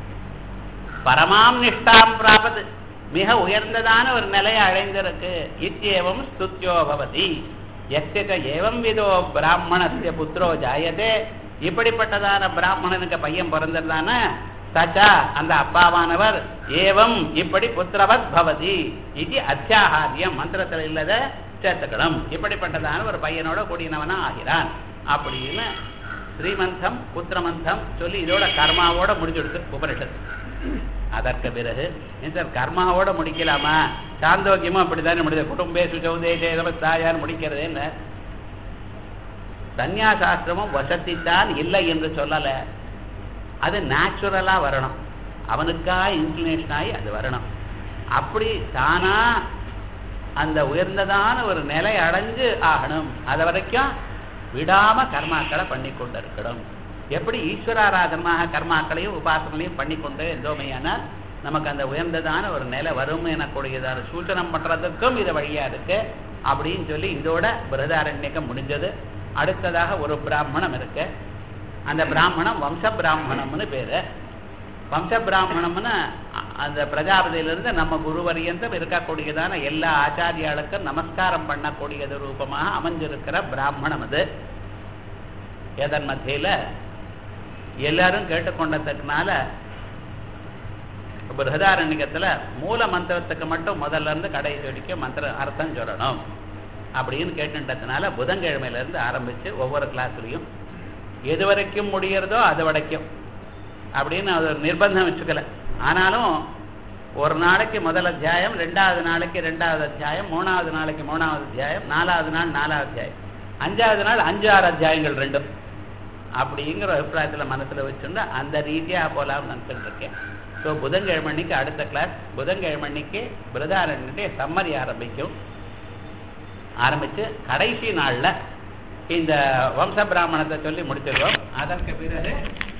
பரமாம் நிஷ்டாம் பிராபத் மிக உயர்ந்ததான ஒரு நிலையை அடைந்திருக்கு இத்தியேவம் ஸ்துத்யோ பவதி எஸ்ய ஏவம் விதோ பிராமணஸ்ய புத்திரோ ஜாயதே இப்படிப்பட்டதான பிராமணனுக்கு பையன் பிறந்திருந்தான சச்சா அந்த அப்பாவானவர் ஏவம் இப்படி புத்திரவத் பவதி இது அத்தியாகாரியம் மந்திரத்தில் இல்லத சேர்த்துக்கணும் இப்படிப்பட்டதான ஒரு பையனோட கூடினவனா ஆகிறான் அப்படின்னு ஸ்ரீமந்தம் புத்திரமந்தம் சொல்லி இதோட கர்மாவோட முடிஞ்சுடுது உபனிஷத்து அதற்கு பிறகு இந்த கர்மாவோட முடிக்கலாமா சாந்தோக்கியமும் அப்படித்தானே முடியுது குடும்பே சுச்சௌதேசே தாயார் முடிக்கிறதே இல்லை சந்நியாசாஸ்திரமும் வசதித்தான் இல்லை என்று சொல்லல அது நேச்சுரலா வரணும் அவனுக்கா இன்க்ளினேஷன் ஆகி அது வரணும் அப்படி தானா அந்த உயர்ந்ததான ஒரு நிலை அடைஞ்சு ஆகணும் அது வரைக்கும் விடாம கர்மாக்களை பண்ணி கொண்டு இருக்கணும் எப்படி ஈஸ்வராராதனமாக கர்மாக்களையும் உபாசனையும் பண்ணி கொண்டு இருந்தோமையானால் நமக்கு அந்த உயர்ந்ததான ஒரு நிலை வரும் எனக்கூடியதான சூச்சனம் பண்றதுக்கும் இது வழியா இருக்கு அப்படின்னு சொல்லி இதோட பிரதாரண்யக்கம் முடிஞ்சது அடுத்ததாக ஒரு பிராமணம் இருக்கு அந்த பிராமணம் வம்ச பிராமணம்னு பேரு வம்ச பிராமணம்னு அ- அந்த பிரஜாபதியிலிருந்து நம்ம குருவரியந்தம் இருக்கக்கூடியதான எல்லா ஆச்சாரியாளுக்கும் நமஸ்காரம் பண்ணக்கூடியது ரூபமாக அமைஞ்சிருக்கிற பிராமணம் அது எதன் மத்தியில எல்லாரும் கேட்டுக்கொண்டதுக்குனால பிரகதாரண்யத்துல மூல மந்திரத்துக்கு மட்டும் முதல்ல இருந்து கடைசி வரைக்கும் மந்திர அர்த்தம் சொல்லணும் அப்படின்னு கேட்டுட்டதுனால புதன்கிழமையில இருந்து ஆரம்பிச்சு ஒவ்வொரு கிளாஸ்லயும் எது வரைக்கும் முடியறதோ அது வரைக்கும் அப்படின்னு அது ஒரு நிர்பந்தம் வச்சுக்கல ஆனாலும் ஒரு நாளைக்கு முதல் அத்தியாயம் ரெண்டாவது நாளைக்கு ரெண்டாவது அத்தியாயம் மூணாவது நாளைக்கு மூணாவது அத்தியாயம் நாலாவது நாள் நாலாவது அத்தியாயம் அஞ்சாவது நாள் அஞ்சு ஆறு அத்தியாயங்கள் ரெண்டும் அப்படிங்கிற அபிப்பிராயத்துல மனசுல வச்சுட்டு அந்த ரீதியா போலாம்னு நினைச்சிட்டு இருக்கேன் ஸோ புதன்கிழமணிக்கு அடுத்த கிளாஸ் புதன்கிழமணிக்கு பிரதாரண்யத்தை சம்மரி ஆரம்பிக்கும் ஆரம்பிச்சு கடைசி நாள்ல இந்த வம்ச பிராமணத்தை சொல்லி முடிச்சிருக்கோம் அதற்கு பிறகு